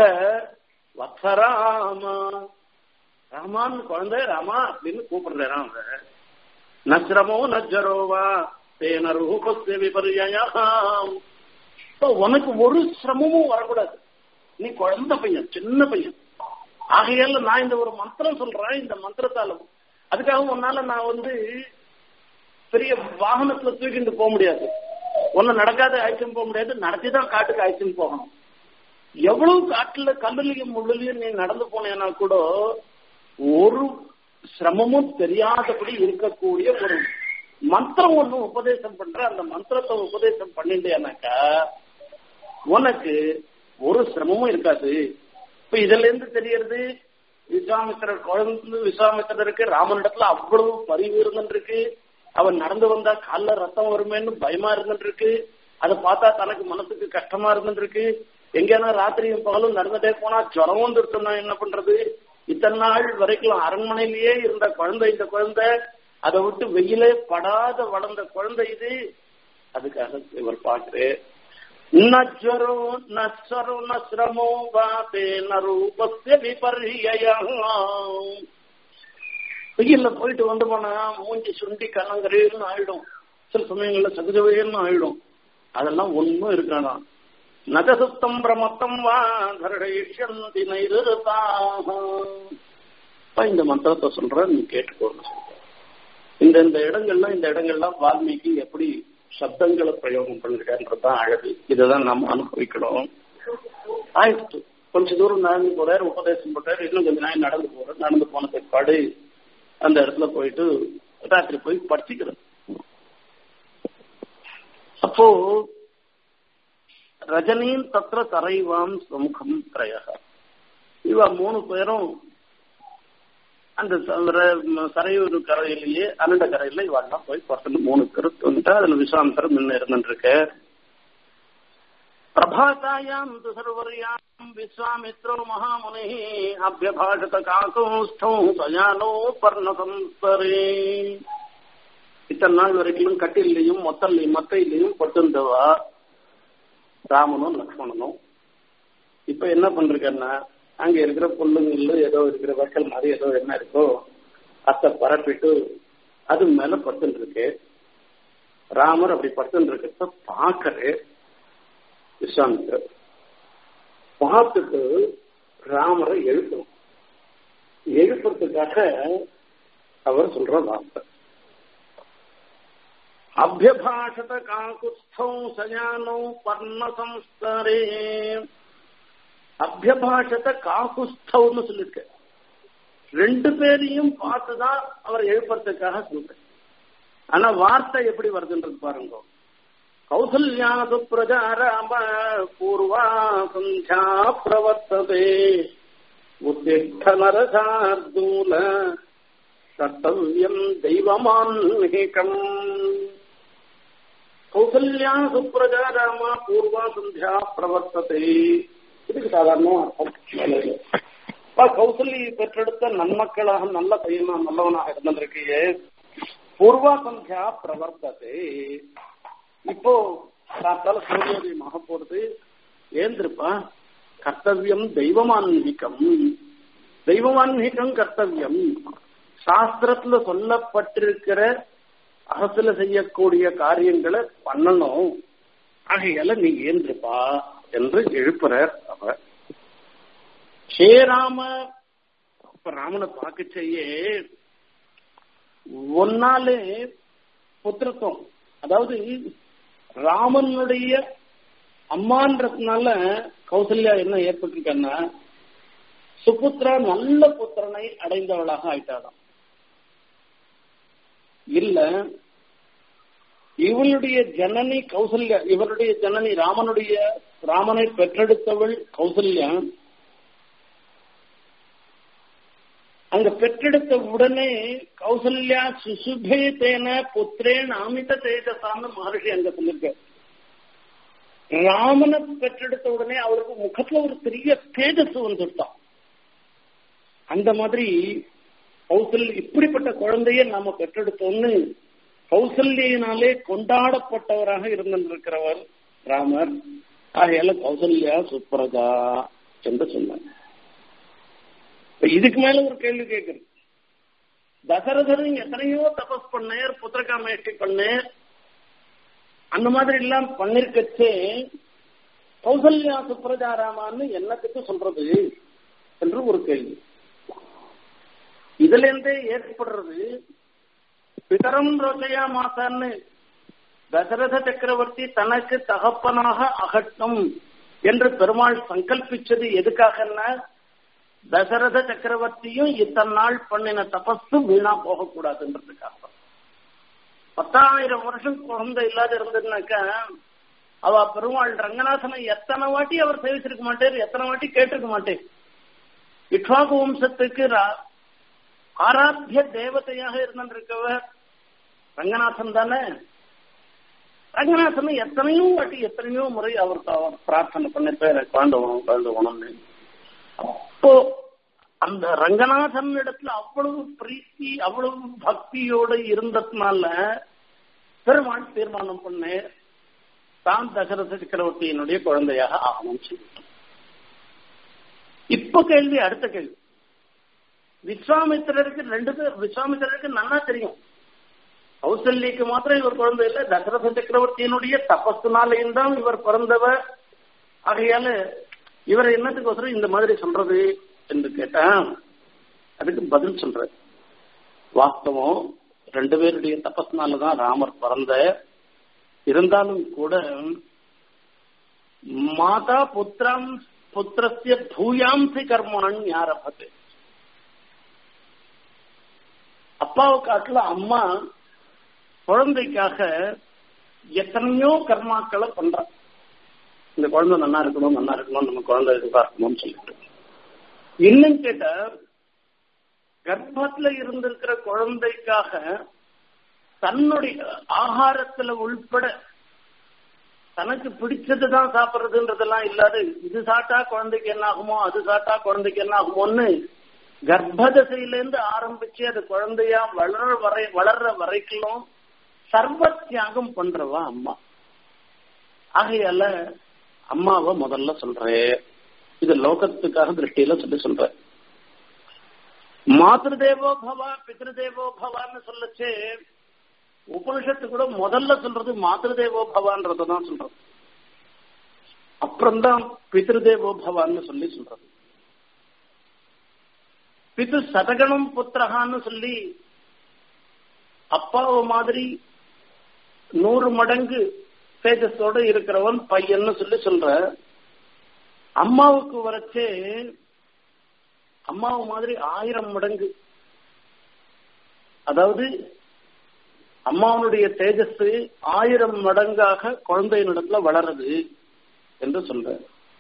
Speaker 1: வத்சராமா ராமான்னு குழந்தை ராமா அப்படின்னு கூப்பிடுறான் அவன் நஸ்ரமோ நஜ்ஜரோவா தேன ரூபஸ்ய விபரியாம் உனக்கு ஒரு சிரமமும் வரக்கூடாது நீ குழந்தை பையன் சின்ன பையன் ஆகையால நான் இந்த ஒரு மந்திரம் சொல்றேன் இந்த மந்திரத்தால அதுக்காக உன்னால நான் வந்து பெரிய வாகனத்துல தூக்கிட்டு போக முடியாது ஒன்னு நடக்காத அழைச்சும் போக முடியாது நடத்திதான் காட்டுக்கு அழைச்சும் போகணும் எவ்வளவு காட்டுல கல்லுலையும் முள்ளுலையும் நீ நடந்து போனேன்னா கூட ஒரு சிரமமும் தெரியாதபடி இருக்கக்கூடிய ஒரு மந்திரம் ஒண்ணு உபதேசம் பண்ற அந்த மந்திரத்தை உபதேசம் பண்ணிட்டேனாக்கா உனக்கு ஒரு சிரமமும் இருக்காது இப்ப இதுல இருந்து தெரியறது விஸ்வாமித்திரர் குழந்தை விஸ்வாமித்திரருக்கு ராமனிடத்துல அவ்வளவு பரிவு இருந்துருக்கு அவன் நடந்து வந்தா கால்ல ரத்தம் வருமேன்னு பயமா இருந்துருக்கு அதை பார்த்தா தனக்கு மனசுக்கு கஷ்டமா இருந்துருக்கு எங்கேனா ராத்திரியும் பகலும் நடந்துட்டே போனா ஜுரம் வந்துருச்சுன்னா என்ன பண்றது இத்தனை நாள் வரைக்கும் அரண்மனையிலேயே இருந்த குழந்தை இந்த குழந்தை அதை விட்டு வெயிலே படாத வளர்ந்த குழந்தை இது அதுக்காக இவர் பாக்குறேன் நஜ்வரோ நஸ்வரோ நஸ்ரமோ வாதே நரூபஸ்ய விபர்யம் வெயில்ல போயிட்டு வந்து போனா மூஞ்சி சுண்டி கண்ணங்கரைன்னு ஆயிடும் சில சமயங்கள்ல சகுஜவையன்னு ஆயிடும் அதெல்லாம் ஒன்னும் இருக்கானா நகசுத்தம் பிரமத்தம் வா தரடைஷந்தி நைருதாக இந்த மந்திரத்தை சொல்ற நீ கேட்டுக்கோன்னு சொல்ற இந்த இந்த இடங்கள்லாம் இந்த இடங்கள்லாம் வால்மீகி எப்படி சப்தங்களை பிரயோகம் பண்ணிருக்கான்றதுதான் அழகு இதைதான் நாம் அனுபவிக்கணும் ஆயிடுச்சு கொஞ்ச தூரம் நடந்து போறாரு உபதேசம் பண்றாரு இன்னும் கொஞ்ச நாள் நடந்து போறாரு நடந்து போன பிற்பாடு அந்த இடத்துல போயிட்டு ராத்திரி போய் படிச்சுக்கிறது அப்போ ரஜினியின் தத்திர தரைவாம் சமுகம் திரையக இவ மூணு பேரும் அந்த சரையூர் கரையிலேயே அனண்ட கரையில இவாள்லாம் போய் பசங்க மூணு பேர் வந்துட்டா அதுல விஸ்வாமித்தர் முன்ன இருந்துருக்கு பிரபாதாயாம் சர்வர்யாம் விஸ்வாமித்ரோ மகாமுனி அபியபாஷத காசோஷ்டோ சயானோ பர்ணசம்ஸ்தரே இத்தனை நாள் வரைக்கும் கட்டிலையும் மொத்தல்லையும் மத்தையிலையும் பட்டிருந்தவா ராமனும் லக்ஷ்மணனும் இப்ப என்ன பண்றேன்னா அங்க இருக்கிற புல்லுங்கள்ல ஏதோ இருக்கிற வக்கல் மாதிரி ஏதோ என்ன இருக்கோ அத்தை பரப்பிட்டு அது மேல படுத்துட்டு இருக்கு ராமர் அப்படி படுத்துட்டு இருக்கிறத பாக்குற விஸ்வாமித்தர் பார்த்துட்டு ராமரை எழுப்பணும் எழுப்புறதுக்காக அவர் சொல்ற வார்த்தை அபியபாஷத காக்குஸ்தௌ சயானோ பர்ண சம்ஸ்தரே அபியபாஷத காகுஸ்தவ்னு சொல்லிருக்க ரெண்டு பேரையும் பார்த்துதான் அவர் எழுப்புறதுக்காக சொல்றேன் ஆனா வார்த்தை எப்படி வருதுன்றது பாருங்க கௌசல்யா சுப்ரஜா ராம பூர்வா சந்தியா பிரவர்த்ததே உத்திஷ்ட நரசார்தூல கர்த்தவியம் தெய்வமான்மிகம் கௌசல்யா சுப்ரஜா ராம பூர்வா சந்தியா பிரவர்த்ததே இதுக்கு சாதாரணமா அர்த்தம் கௌசல்யை பெற்றெடுத்த நன்மக்களாக நல்ல பையனா நல்லவனாக இருந்திருக்கையே பூர்வா சந்தியா பிரவர்த்ததே இப்போ காத்தால சூரியோதயமாக போறது ஏந்திருப்பா கர்த்தவியம் தெய்வமான்மிகம் தெய்வமான்மிகம் கர்த்தவியம் சாஸ்திரத்துல சொல்லப்பட்டிருக்கிற அரசுல செய்யக்கூடிய காரியங்களை பண்ணணும் ஆகையால நீ ஏந்திருப்பா என்று எழுப்புறார் அவர் ஸ்ரீராம இப்ப ராமனை பார்க்க செய்ய ஒன்னாலே புத்திரத்துவம் அதாவது ராமனுடைய அம்மான்றதுனால கௌசல்யா என்ன ஏற்பட்டிருக்கன்னா சுபுத்ரா நல்ல புத்திரனை அடைந்தவளாக ஆயிட்டாளாம் இல்ல இவளுடைய ஜனனி கௌசல்யா இவருடைய ஜனனி ராமனுடைய ராமனை பெற்றெடுத்தவள் கௌசல்யா அங்க பெற்றெடுத்த உடனே கௌசல்யா சுசுபே தேன புத்திரேன் அமித தேஜசான்னு மகர்ஷி அங்க சொல்லிருக்க ராமனை பெற்றெடுத்த உடனே அவருக்கு முகத்துல ஒரு பெரிய தேஜஸ் வந்துட்டான் அந்த மாதிரி கௌசல் இப்படிப்பட்ட குழந்தைய நாம பெற்றெடுத்தோம்னு கௌசல்யினாலே கொண்டாடப்பட்டவராக இருந்திருக்கிறவர் ராமர் ஆகையால கௌசல்யா சுப்ரதா என்று சொன்னார் இப்ப இதுக்கு மேல ஒரு கேள்வி கேட்குறது தசரதன் எத்தனையோ தபஸ் பண்ணேர் புத்திரகாமேஷ்டி பண்ணேர் அந்த மாதிரி எல்லாம் பண்ணிருக்கச்சே கௌசல்யா சுப்ரஜா ராமான்னு என்னத்துக்கு சொல்றது என்று ஒரு கேள்வி இதுல இருந்தே ஏற்படுறது பிதரம் ரோஜையா மாசான்னு தசரத சக்கரவர்த்தி தனக்கு தகப்பனாக அகட்டும் என்று பெருமாள் சங்கல்பிச்சது எதுக்காகன்னா தசரத சக்கரவர்த்தியும் இத்தனை நாள் பண்ணின தபஸு வீணா போகக்கூடாதுன்றதுக்காக பத்தாயிரம் வருஷம் குழந்தை இல்லாத இருந்ததுனாக்கா அவ பெருமாள் ரங்கநாதனை எத்தனை வாட்டி அவர் சேவிச்சிருக்க மாட்டார் எத்தனை வாட்டி கேட்டிருக்க மாட்டேன் இட்வாகு வம்சத்துக்கு ஆராத்திய தேவதையாக இருந்திருக்கவர் ரங்கநாதன் தானே ரங்கநாதன் எத்தனையோ வாட்டி எத்தனையோ முறை அவருக்கு அவர் பிரார்த்தனை பண்ணிருப்பாரு குழந்தை உணவு குழந்தை உணவு அப்போ அந்த ரங்கநாதன் இடத்துல அவ்வளவு பிரீத்தி அவ்வளவு பக்தியோட இருந்ததுனால பெருமாள் தீர்மானம் பண்ண தான் தசரத சக்கரவர்த்தியினுடைய குழந்தையாக ஆகணும் சொல்லிட்டு இப்ப கேள்வி அடுத்த கேள்வி விஸ்வாமித்திரருக்கு ரெண்டு பேர் விஸ்வாமித்திரருக்கு நல்லா தெரியும் கௌசல்யக்கு மாத்திரம் இவர் குழந்தை இல்லை தசரத சக்கரவர்த்தியினுடைய தபஸ்துனாலையும் தான் இவர் பிறந்தவர் ஆகையால இவர் என்னத்துக்கோசரம் இந்த மாதிரி சொல்றது என்று கேட்டா அதுக்கு பதில் சொல்ற வாஸ்தவம் ரெண்டு பேருடைய தபஸ்னாலதான் ராமர் பிறந்த இருந்தாலும் கூட மாதா புத்திரம் புத்திரஸ்ய பூயாம்சி கர்மான் ஆரம்பத்து அப்பாவை காட்டுல அம்மா குழந்தைக்காக எத்தனையோ கர்மாக்களை பண்றா இந்த குழந்தை நல்லா இருக்கணும் நல்லா இருக்கணும் நம்ம குழந்தை இதுவா இருக்கணும்னு சொல்லிட்டு இன்னும் கேட்டா கர்ப்பத்துல இருந்திருக்கிற குழந்தைக்காக தன்னுடைய ஆகாரத்துல உள்பட தனக்கு பிடிச்சதுதான் சாப்பிடுறதுன்றதெல்லாம் இல்லாது இது சாப்பிட்டா குழந்தைக்கு என்ன ஆகுமோ அது சாப்பிட்டா குழந்தைக்கு என்ன ஆகுமோன்னு கர்ப்பதசையிலேருந்து ஆரம்பிச்சு அது குழந்தையா வளர வரை வளர்ற வரைக்கும் சர்வ தியாகம் பண்றவா அம்மா ஆகையால அம்மாவை முதல்ல சொல்றேன் இது லோகத்துக்காக திருஷ்டியில சொல்லி சொல்ற மாத்ருதேவோ பவா பித்ருதேவோ பவான்னு சொல்லச்சே உபனிஷத்து கூட முதல்ல சொல்றது மாத்ருதேவோ பவான்றதான் சொல்றது அப்புறம்தான் பித்ருதேவோ பவான்னு சொல்லி சொல்றது பிது சதகணம் புத்திரகான்னு சொல்லி அப்பாவை மாதிரி நூறு மடங்கு தேஜஸோட இருக்கிறவன் பையன்னு சொல்லி சொல்ற அம்மாவுக்கு வரைச்சே அம்மாவு மாதிரி ஆயிரம் மடங்கு அதாவது அம்மாவனுடைய தேஜஸ் ஆயிரம் மடங்காக குழந்தையினிடத்துல வளருது என்று சொல்ற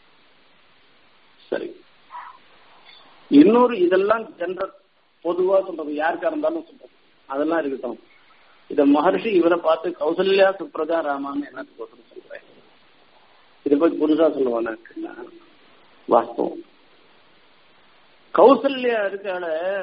Speaker 1: சரி இன்னொரு இதெல்லாம் ஜென்ரல் பொதுவா சொல்றது யாருக்கா இருந்தாலும் சொல்றது அதெல்லாம் இருக்கட்டும் இத மகர்ஷி இவரை பார்த்து கௌசல்யா சுப்ரதா ராமான்னு என்னத்துக்கு சொல்றேன் இதை போய் புதுசா சொல்லுவானா வாஸ்தவம் கௌசல்யா இருக்கால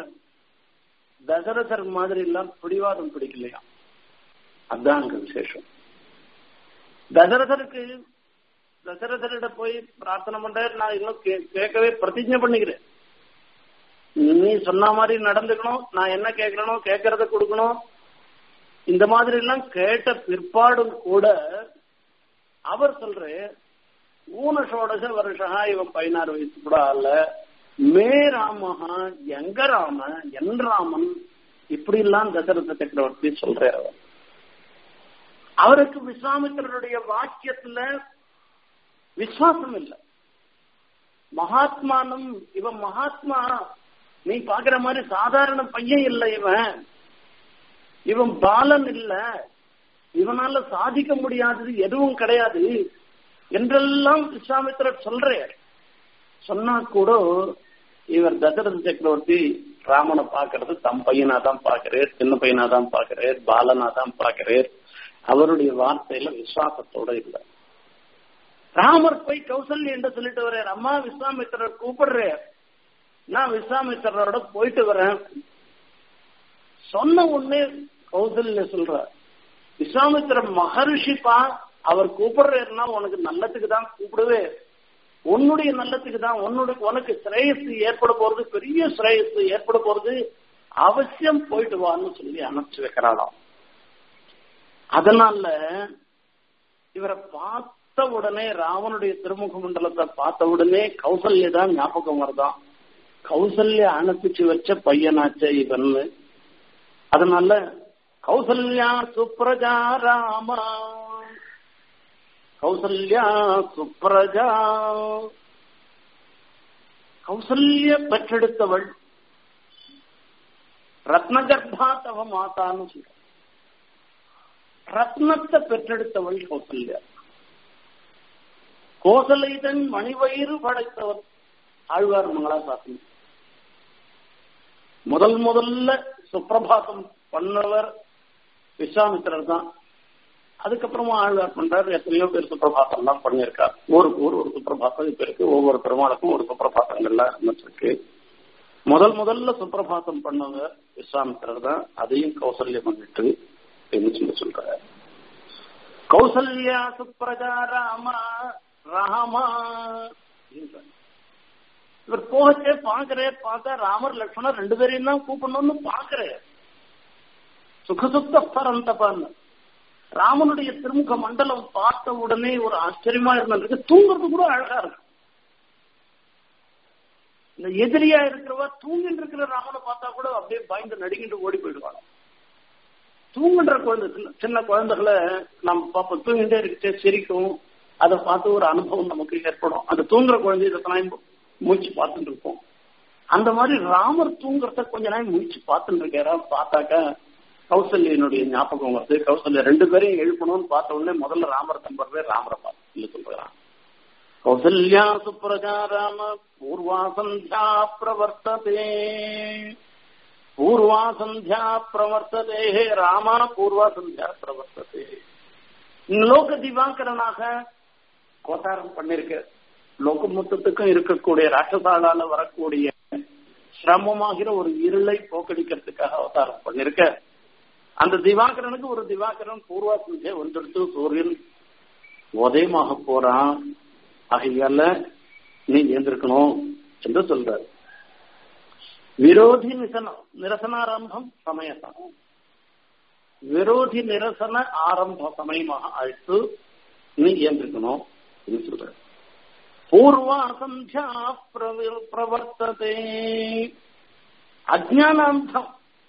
Speaker 1: தசரதர் மாதிரி எல்லாம் பிடிவாதம் பிடிக்கலையா அதுதான் அங்க விசேஷம் தசரதருக்கு தசரதரிட போய் பிரார்த்தனை பண்ற நான் இன்னும் கேட்கவே பிரதிஜை பண்ணிக்கிறேன் நீ சொன்ன மாதிரி நடந்துக்கணும் நான் என்ன கேட்கறனோ கேட்கறத கொடுக்கணும் இந்த மாதிரி எல்லாம் கேட்ட பிற்பாடும் கூட அவர் சொல்ற ஊனஷோடச வருஷா இவன் பதினாறு வயசு கூட அல்ல மே ராமஹா எங்க ராம என் ராமன் இப்படி எல்லாம் தசரத சக்கரவர்த்தி சொல்றார் அவர் அவருக்கு விஸ்வாமித்திரருடைய வாக்கியத்துல விசுவாசம் இல்லை மகாத்மானம் இவன் மகாத்மா நீ பாக்குற மாதிரி சாதாரண பையன் இல்லை இவன் இவன் பாலன் இல்ல இவனால சாதிக்க முடியாதது எதுவும் கிடையாது என்றெல்லாம் விஸ்வாமித்திரர் சொல்றார் சொன்னா கூட இவர் தசரத சக்கரவர்த்தி ராமனை பாக்குறது தம் பையனா தான் பாக்குறார் சின்ன பையனா தான் பாக்குறார் பாலனா தான் பாக்குறார் அவருடைய வார்த்தையில விசுவாசத்தோட இல்லை ராமர் போய் கௌசல்யா என்று சொல்லிட்டு வர்றார் அம்மா விஸ்வாமித்திரர் கூப்பிடுறார் நான் விஸ்வாமித்திரரோட போயிட்டு வரேன் சொன்ன உடனே கௌசல்ய சொல்ற விஸ்வாமித்திர மகர்ஷிப்பா அவர் கூப்பிடுறாருன்னா உனக்கு நல்லதுக்கு தான் கூப்பிடுவே உன்னுடைய நல்லதுக்கு தான் உன்னுடைய உனக்கு சிரேயஸ் ஏற்பட போறது பெரிய சிரேயஸ் ஏற்பட போறது அவசியம் போயிட்டு வான்னு சொல்லி அனுப்பிச்சு வைக்கிறாளாம் அதனால இவரை பார்த்த உடனே ராவனுடைய திருமுக மண்டலத்தை பார்த்த உடனே கௌசல்ய தான் ஞாபகம் வருதான் கௌசல்யா அனுப்பிச்சு வச்ச பையனாச்ச இவன் அதனால கௌசல்யா சுப்ரஜா ராமா கௌசல்யா சுப்ரஜா கௌசல்ய பெற்றெடுத்தவள் ரத்னகர்பா தவ மாதான்னு சொல்ற ரத்னத்தை பெற்றெடுத்தவள் கௌசல்யா கோசலைதன் மணிவயிறு படைத்தவர் ஆழ்வார் மங்களாசாசனம் முதல் முதல்ல சுப்பிரபாதம் பண்ணவர் விஸ்வாமித்திரர் தான் அதுக்கப்புறமா ஆழ்வார் பண்றாரு எத்தனையோ பேர் சுப்பிரபாதம் எல்லாம் பண்ணியிருக்கார் ஊருக்கு ஊர் ஒரு சுப்பிரபாதம் இப்ப இருக்கு ஒவ்வொரு பெருமாளுக்கும் ஒரு சுப்பிரபாதங்கள்லாம் இருந்துருக்கு முதல் முதல்ல சுப்பிரபாதம் பண்ணவர் விஸ்வாமித்திரர் தான் அதையும் கௌசல்யம் பண்ணிட்டு என்று சொல்லி சொல்றாரு கௌசல்யா சுப்ரஜா ராமா ராமா இவர் போகச்சே பாக்குறே பார்த்தா ராமர் லட்சுமணர் ரெண்டு பேரையும் தான் கூப்பிடணும்னு பாக்குறேன் சுகசுத்த பரந்தபான்னு ராமனுடைய திருமுக மண்டலம் பார்த்த உடனே ஒரு ஆச்சரியமா இருந்திருக்கு தூங்குறது கூட அழகா இருக்கு இந்த எதிரியா இருக்கிறவ தூங்கிட்டு இருக்கிற ராமனை பார்த்தா கூட அப்படியே பயந்து நடுங்கிட்டு ஓடி போயிடுவாங்க தூங்குன்ற குழந்தை சின்ன குழந்தைகளை நம்ம பார்ப்போம் தூங்கிட்டே இருக்கே சிரிக்கும் அதை பார்த்து ஒரு அனுபவம் நமக்கு ஏற்படும் அந்த தூங்குற குழந்தை இதெல்லாம் மூச்சு பார்த்துட்டு இருப்போம் அந்த மாதிரி ராமர் தூங்குறத கொஞ்ச நாள் மூச்சு பார்த்துட்டு இருக்காரா பார்த்தாக்கா கௌசல்யனுடைய ஞாபகம் வருது கௌசல்யா ரெண்டு பேரையும் எழுப்பணும்னு பார்த்த உடனே முதல்ல ராமர் தம்பர் ராமரை பார்த்து சொல்றான் கௌசல்யா சுப்ரஜா ராம பூர்வா சந்தியா பிரவர்த்ததே பூர்வா சந்தியா பிரவர்த்ததே ராமா பூர்வா சந்தியா பிரவர்த்ததே லோக திவாகரனாக கோதாரம் பண்ணிருக்க லோக மொத்தத்துக்கும் இருக்கக்கூடிய ராட்சசாலால வரக்கூடிய சிரமமாகிற ஒரு இருளை போக்கடிக்கிறதுக்காக அவதாரம் பண்ணிருக்க அந்த திவாகரனுக்கு ஒரு திவாகரன் பூர்வா சந்தியா வந்துடுத்து சூரியன் உதயமாக போறான் ஆகையால நீ ஏந்திருக்கணும் என்று சொல்றாரு விரோதி நிசன நிரசனாரம்பம் சமயத்தான் விரோதி நிரசன ஆரம்ப சமயமாக அழைத்து நீ ஏந்திருக்கணும் அப்படின்னு சொல்ற பூர்வா சந்தியா பிரவர்த்ததே அஜானாந்தம்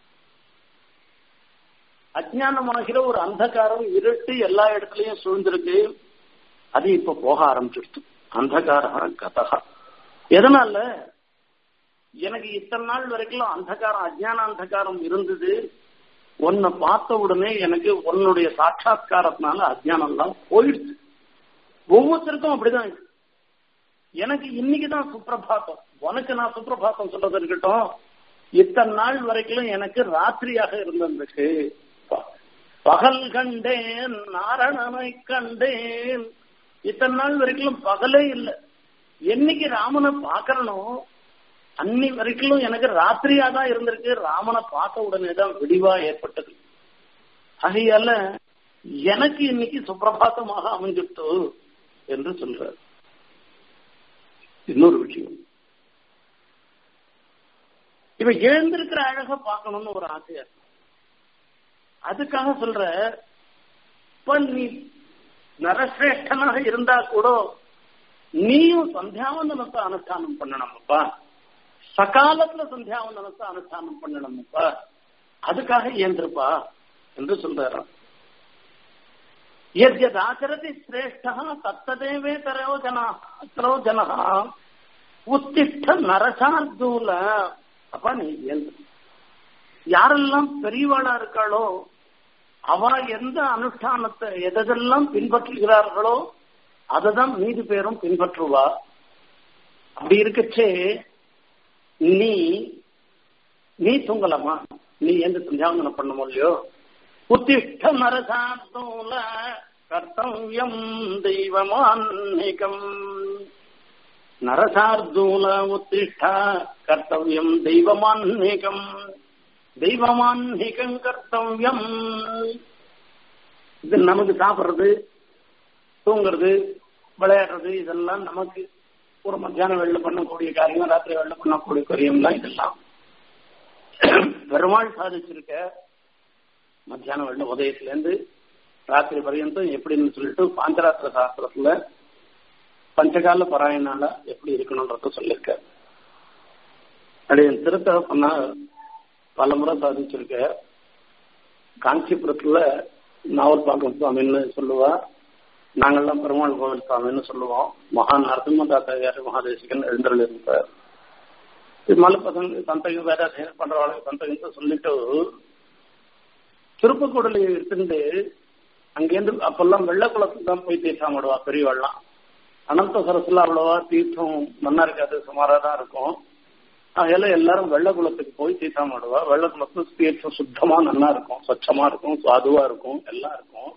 Speaker 1: அஜானமாகிற ஒரு அந்தகாரம் இருட்டு எல்லா இடத்துலயும் சூழ்ந்திருக்கு அது இப்ப போக ஆரம்பிச்சிருச்சு அந்தகார கதகா எதனால எனக்கு இத்தனை நாள் வரைக்கும் அந்தகாரம் அஜான அந்தகாரம் இருந்தது உன்னை பார்த்த உடனே எனக்கு உன்னுடைய சாட்சா்காரத்தினால அஜானம் எல்லாம் போயிடுச்சு ஒவ்வொருத்தருக்கும் அப்படிதான் இருக்கு எனக்கு இன்னைக்குதான் சுப்பிரபாத்தம் உனக்கு நான் சுப்பிரபாத்தம் சொல்றது இருக்கட்டும் இத்தனை நாள் வரைக்கும் எனக்கு ராத்திரியாக இருந்திருக்கு பகல் கண்டேன் நாரணனை கண்டேன் இத்தனை நாள் வரைக்கும் பகலே இல்லை என்னைக்கு ராமனை பாக்கறனோ அன்னி வரைக்கும் எனக்கு ராத்திரியா தான் இருந்திருக்கு ராமனை பார்த்த உடனே தான் விடிவா ஏற்பட்டது ஆகையால எனக்கு இன்னைக்கு சுப்பிரபாத்தமாக அமைஞ்சிட்டு என்று சொல்றார் இன்னொரு விஷயம் இவ எழுந்திருக்கிற அழக பார்க்கணும்னு ஒரு ஆசையா இருக்கு அதுக்காக சொல்ற இப்ப நீ நரசிரேஷ்டனாக இருந்தா கூட நீயும் சந்தியாவந்தனத்தை அனுஷ்டானம் பண்ணணும்ப்பா சகாலத்துல சந்தியாவந்தனத்தை அனுஷ்டானம் பண்ணணும்ப்பா அதுக்காக ஏந்திருப்பா என்று சொல்றாராம் यद्यदाचरति श्रेष्ठः तत्तदेवे तरो जनः तरो जनः உத்திஷ்ட நரசார்தூல அப்ப நீ எழுந்து யாரெல்லாம் பெரியவாளா இருக்காளோ அவ எந்த அனுஷ்டானத்தை எதெல்லாம் பின்பற்றுகிறார்களோ அததான் மீது பேரும் பின்பற்றுவா அப்படி இருக்கச்சே நீ நீ தூங்கலாமா நீ எந்த சந்தியாவந்தனம் பண்ண முடியோ உத்திஷ்ட நரசார்தூல கர்த்தவியம் தெய்வமான்மிகம் நரசார்தூல உத்திஷ்ட கர்த்தவியம் தெய்வமான்மிகம் தெய்வமான்மிகம் கர்த்தவியம் இது நமக்கு சாப்பிடுறது தூங்குறது விளையாடுறது இதெல்லாம் நமக்கு ஒரு மத்தியானம் வெளில பண்ணக்கூடிய காரியம் ராத்திரி வெளில பண்ணக்கூடிய காரியம்லாம் இதெல்லாம் பெருமாள் சாதிச்சிருக்க மத்தியானம் வெளில உதயத்துல இருந்து ராத்திரி பர்யந்தம் எப்படின்னு சொல்லிட்டு பாஞ்சராத்திர சாஸ்திரத்துல பஞ்சகால பராயணால எப்படி இருக்கணும்ன்றத சொல்லியிருக்க அப்படியே திருத்த பண்ணா பல முறை சாதிச்சிருக்க காஞ்சிபுரத்துல நாவல்பாக்கம் சுவாமின்னு சொல்லுவா நாங்கள்லாம் பெருமாள் கோவில் சுவாமின்னு சொல்லுவோம் மகா நரசிம்ம தாத்தாயார் மகாதேசிகன் எழுந்தருள் இருப்பார் இது மலை பசங்க சந்தகி வேற பண்றவாளுக்கு சந்தகத்தை சொல்லிட்டு திருப்பக்கூடல இருந்து அங்கேருந்து அப்பெல்லாம் வெள்ளக்குளத்துக்கு தான் போய் தீர்த்தம் விடுவா பெரியவாள்லாம் அனந்த சரஸ்ல அவ்வளவா தீர்த்தம் மண்ணா இருக்காது சுமாரா தான் இருக்கும் அதனால எல்லாரும் வெள்ளக்குளத்துக்கு போய் தீர்த்தம் விடுவா வெள்ளக்குளத்துல தீர்த்தம் சுத்தமா நல்லா இருக்கும் சொச்சமா இருக்கும் சுவாதுவா இருக்கும் எல்லாம் இருக்கும்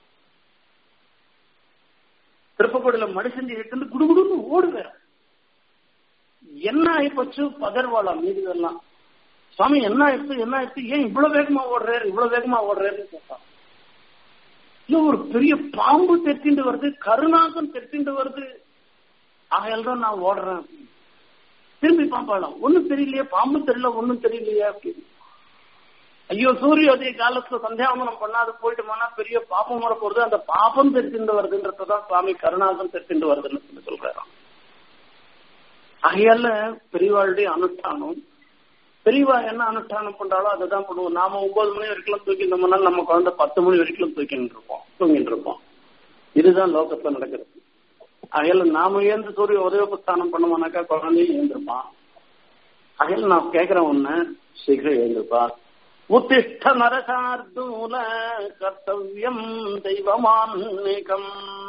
Speaker 1: திருப்பக்கூடல மனுஷன் இருந்து குடுகுடுன்னு ஓடுவேன் என்ன ஆயிப்போச்சு பகர்வாளா மீது எல்லாம் சுவாமி என்ன ஆயிடுச்சு என்ன ஆயிடுச்சு ஏன் இவ்வளவு வேகமா ஓடுறாரு இவ்வளவு வேகமா ஓடுறாருன்னு கேட்டான் இல்ல ஒரு பெரிய பாம்பு தெத்திண்டு வருது கருணாகம் தெத்திண்டு வருது ஆகையால் தான் நான் ஓடுறேன் திரும்பி பாப்பாளாம் ஒண்ணும் தெரியலையே பாம்பு தெரியல ஒண்ணும் தெரியலையே அப்படின்னு ஐயோ சூரியோதய காலத்துல சந்தியாவந்தனம் பண்ணாது போயிட்டோம்னா பெரிய பாப்பம் வர போறது அந்த பாப்பம் தெரிஞ்சுட்டு வருதுன்றதான் சுவாமி கருணாகம் தெரிஞ்சுட்டு வருதுன்னு சொல்லி சொல்றாராம் ஆகையால பெரியவாளுடைய அனுஷ்டானம் பெரியவா என்ன அனுஷ்டானம் பண்றாலோ அதை தான் பண்ணுவோம் நாம ஒன்பது மணி வரைக்கும் தூக்கிட்டோம்னா நம்ம குழந்தை பத்து மணி வரைக்கும் தூக்கிட்டு இருப்போம் தூங்கிட்டு இருப்போம் இதுதான் லோகத்துல நடக்கிறது அகையில நாம ஏந்து சூரிய உதயோபஸ்தானம் பண்ணோம்னாக்கா குழந்தையும் ஏந்திருப்பான் அகையில நான் கேக்குறேன் ஒண்ணு சீக்கிரம் எழுந்திருப்பா உத்திஷ்ட நரசார்தூல கர்த்தவியம் தெய்வமான்மிகம்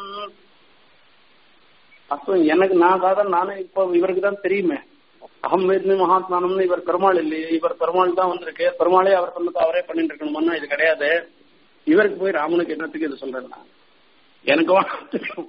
Speaker 1: அப்போ எனக்கு நான் சாதாரண நானே இப்போ இவருக்கு தான் தெரியுமே அகம் வேத்மி மகாத்மானம்னு இவர் பெருமாள் இல்லையே இவர் பெருமாள் தான் வந்திருக்கு பெருமாளே அவர் சொன்னது அவரே பண்ணிட்டு இருக்கணும்னா இது கிடையாது இவருக்கு போய் ராமனுக்கு என்னத்துக்கு இது சொல்றேன் நான் எனக்கு தெரியும்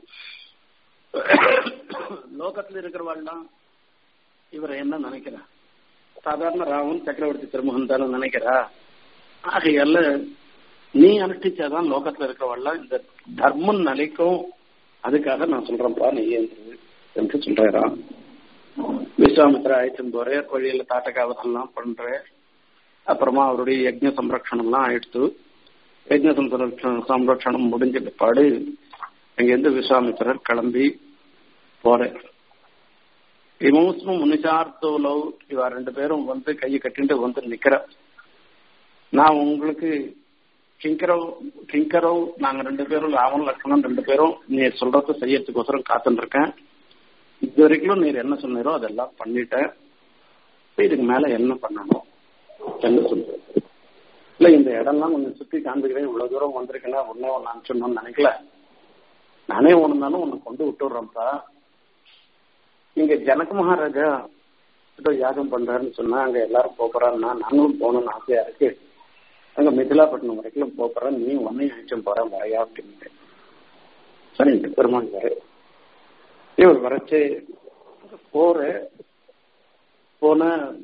Speaker 1: லோகத்துல இருக்கிறவாள்லாம் இவரை என்ன நினைக்கிறா சாதாரண ராமன் சக்கரவர்த்தி திருமகன் தானே நினைக்கிறா ஆகையால நீ அனுஷ்டிச்சாதான் லோகத்துல இருக்கிறவாள்லாம் இந்த தர்மம் நிலைக்கும் அதுக்காக நான் சொல்றேன்ப்பா நீ என்று சொல்றாராம் விஸ்வாமித்திர ஆயிடுச்சும் போறேன் வழியில தாட்டகாவதெல்லாம் பண்றேன் அப்புறமா அவருடைய யஜ்ஞ சம்ரக்ஷணம்லாம் ஆயிடுத்து யஜ்ஞ சம்ரக்ஷணம் முடிஞ்ச பிற்பாடு அங்கிருந்து விஸ்வாமித்திரர் கிளம்பி போறேன் இமோஸ்மும் முனிசார்த்தோலோ இவ ரெண்டு பேரும் வந்து கையை கட்டிட்டு வந்து நிக்கிற நான் உங்களுக்கு கிங்கரவ் கிங்கரவ் நாங்க ரெண்டு பேரும் ராவன் லட்சணம் ரெண்டு பேரும் நீ சொல்றத செய்யறதுக்கோசரம் காத்துட்டு இருக்கேன் இது வரைக்கும் நீர் என்ன சொன்னீரோ அதெல்லாம் பண்ணிட்டேன் இதுக்கு மேல என்ன பண்ணணும் என்ன சொல்ற இல்ல இந்த இடம்லாம் கொஞ்சம் சுத்தி காண்பிக்கிறேன் இவ்வளவு தூரம் வந்திருக்கேன்னா உடனே ஒன்னு அனுப்பிச்சிடணும்னு நினைக்கல நானே ஒண்ணுனாலும் உன்னை கொண்டு விட்டுடுறேன்ப்பா இங்க ஜனக மகாராஜா ஏதோ யாகம் பண்றாருன்னு சொன்னா அங்க எல்லாரும் போறாருன்னா நாங்களும் போகணும்னு ஆசையா இருக்கு அங்க மிதிலாப்பட்டினம் வரைக்கும் போறேன் நீ உன்னையும் அழைச்சும் போறேன் வரையா அப்படின்னு சரிங்க பெருமாள் வர இவர் வரைச்சு போற போன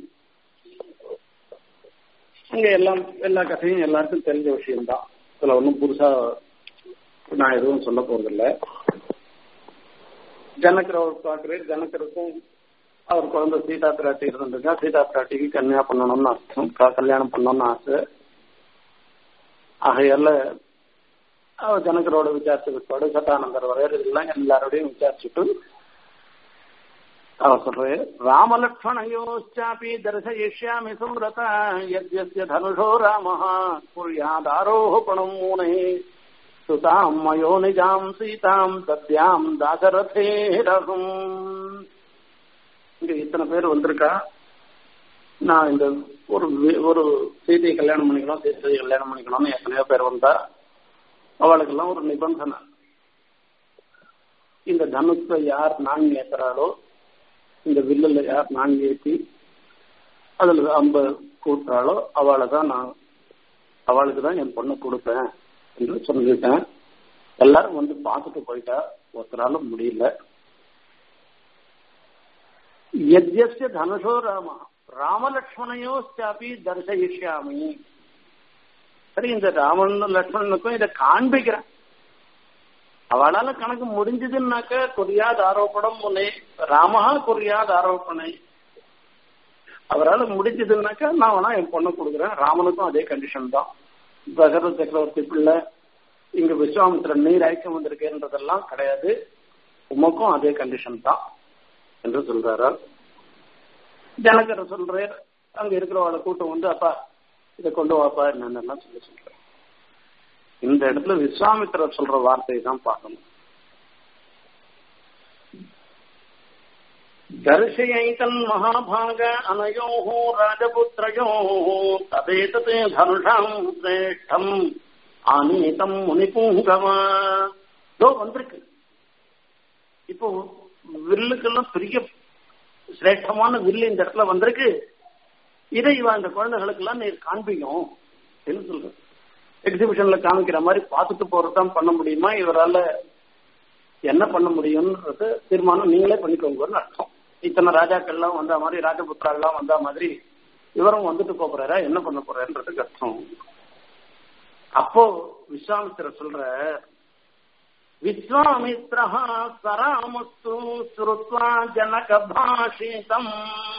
Speaker 1: அங்க எல்லாம் எல்லா கதையும் எல்லாருக்கும் தெரிஞ்ச விஷயம்தான் இதுல ஒன்றும் புதுசா நான் எதுவும் சொல்ல போறதில்ல ஜனக்கர் அவர் பார்க்கிறேன் ஜனக்கருக்கும் அவர் குழந்தை சீதா பிராட்டி இருந்திருக்கா சீதா பிராட்டிக்கு கல்யாணம் பண்ணணும்னு அர்த்தம் கல்யாணம் பண்ணணும்னு ஆசை ஆகையால அவ ஜனகரோட விசாரிச்சு விட்டோடு சட்டானந்தர் வரையர் இதெல்லாம் எல்லாரோடையும் விசாரிச்சுட்டு அவ சொல்றேன் ராமலக்ஷ்மணயோச்சாபி தர்சயிஷ்யாமி சுமிரத யத்யஸ்ய தனுஷோ ராமः குர்யாதாரோபணம் மூனை சுதாம் மயோ நிஜாம் சீதாம் தத்யாம் தாசரதேரகும் இங்க இத்தனை பேர் வந்திருக்கா நான் இந்த ஒரு ஒரு சீதையை கல்யாணம் பண்ணிக்கணும் சீதையை கல்யாணம் பண்ணிக்கணும்னு எத்தனையோ பேர் வந்தா அவளுக்கெல்லாம் ஒரு நிபந்தனை இந்த தனுஷை யார் நான் ஏத்துறாளோ இந்த வில்லுல யார் நான் ஏற்றி அதுல அம்ப கூட்டுறாளோ அவளை தான் நான் அவளுக்கு தான் என் பொண்ணை கொடுப்பேன் என்று சொல்லிட்டேன் எல்லாரும் வந்து பார்த்துட்டு போயிட்டா ஒருத்தரால முடியல யத்யஸ்ய தனுஷோ ராமா ராமலக்ஷ்மணையோச்சாப்பி தர்சயிஷ்யாமி சரி இந்த ராமன் லக்ஷ்மணனுக்கும் இதை காண்பிக்கிறேன் அவளால கணக்கு முடிஞ்சதுன்னாக்க குறியாத ஆரோப்பணம் முன்னே ராமஹா குறியாத ஆரோப்பணை அவரால் முடிஞ்சதுன்னாக்கா நான் வேணா என் பொண்ணை கொடுக்குறேன் ராமனுக்கும் அதே கண்டிஷன் தான் தசரத சக்கரவர்த்தி பிள்ளை இங்க விஸ்வாமித்திரன் நீர் ஐக்கியம் வந்திருக்கேன்றதெல்லாம் கிடையாது உமக்கும் அதே கண்டிஷன் தான் என்று சொல்றாரு ஜனகர் சொல்றார் அங்க இருக்கிறவளை கூட்டம் வந்து அப்பா இதை கொண்டு வாப்பா என்னென்னலாம் சொல்லி சொல்றேன் இந்த இடத்துல விஸ்வாமித்திரர் சொல்ற வார்த்தையை தான் பார்க்கணும் தர்ஷயைதன் மகாபாக அனயோ ராஜபுத்திரயோ ததேதத் தனுஷாம் சிரேஷ்டம் ஆனீதம் முனிபூங்கவா இதோ வந்திருக்கு இப்போ வில்லுக்கெல்லாம் பெரிய சிரேஷ்டமான வில்லு இந்த இடத்துல வந்திருக்கு இதை இவ அந்த குழந்தைகளுக்கெல்லாம் நீர் காண்பிக்கும் என்ன சொல்றது எக்ஸிபிஷன்ல காமிக்கிற மாதிரி பார்த்துட்டு போறதுதான் பண்ண முடியுமா இவரால என்ன பண்ண முடியும்ன்றது தீர்மானம் நீங்களே பண்ணிக்கோங்கன்னு அர்த்தம் இத்தனை ராஜாக்கள்லாம் வந்த மாதிரி ராஜபுத்திராலாம் வந்த மாதிரி இவரும் வந்துட்டு போறாரா என்ன பண்ண போறாருன்றதுக்கு அர்த்தம் அப்போ விஸ்வாமித்திர சொல்ற விஸ்வாமித்ரா சராமஸ்து ஸ்ருத்வா ஜனக பாஷிதம்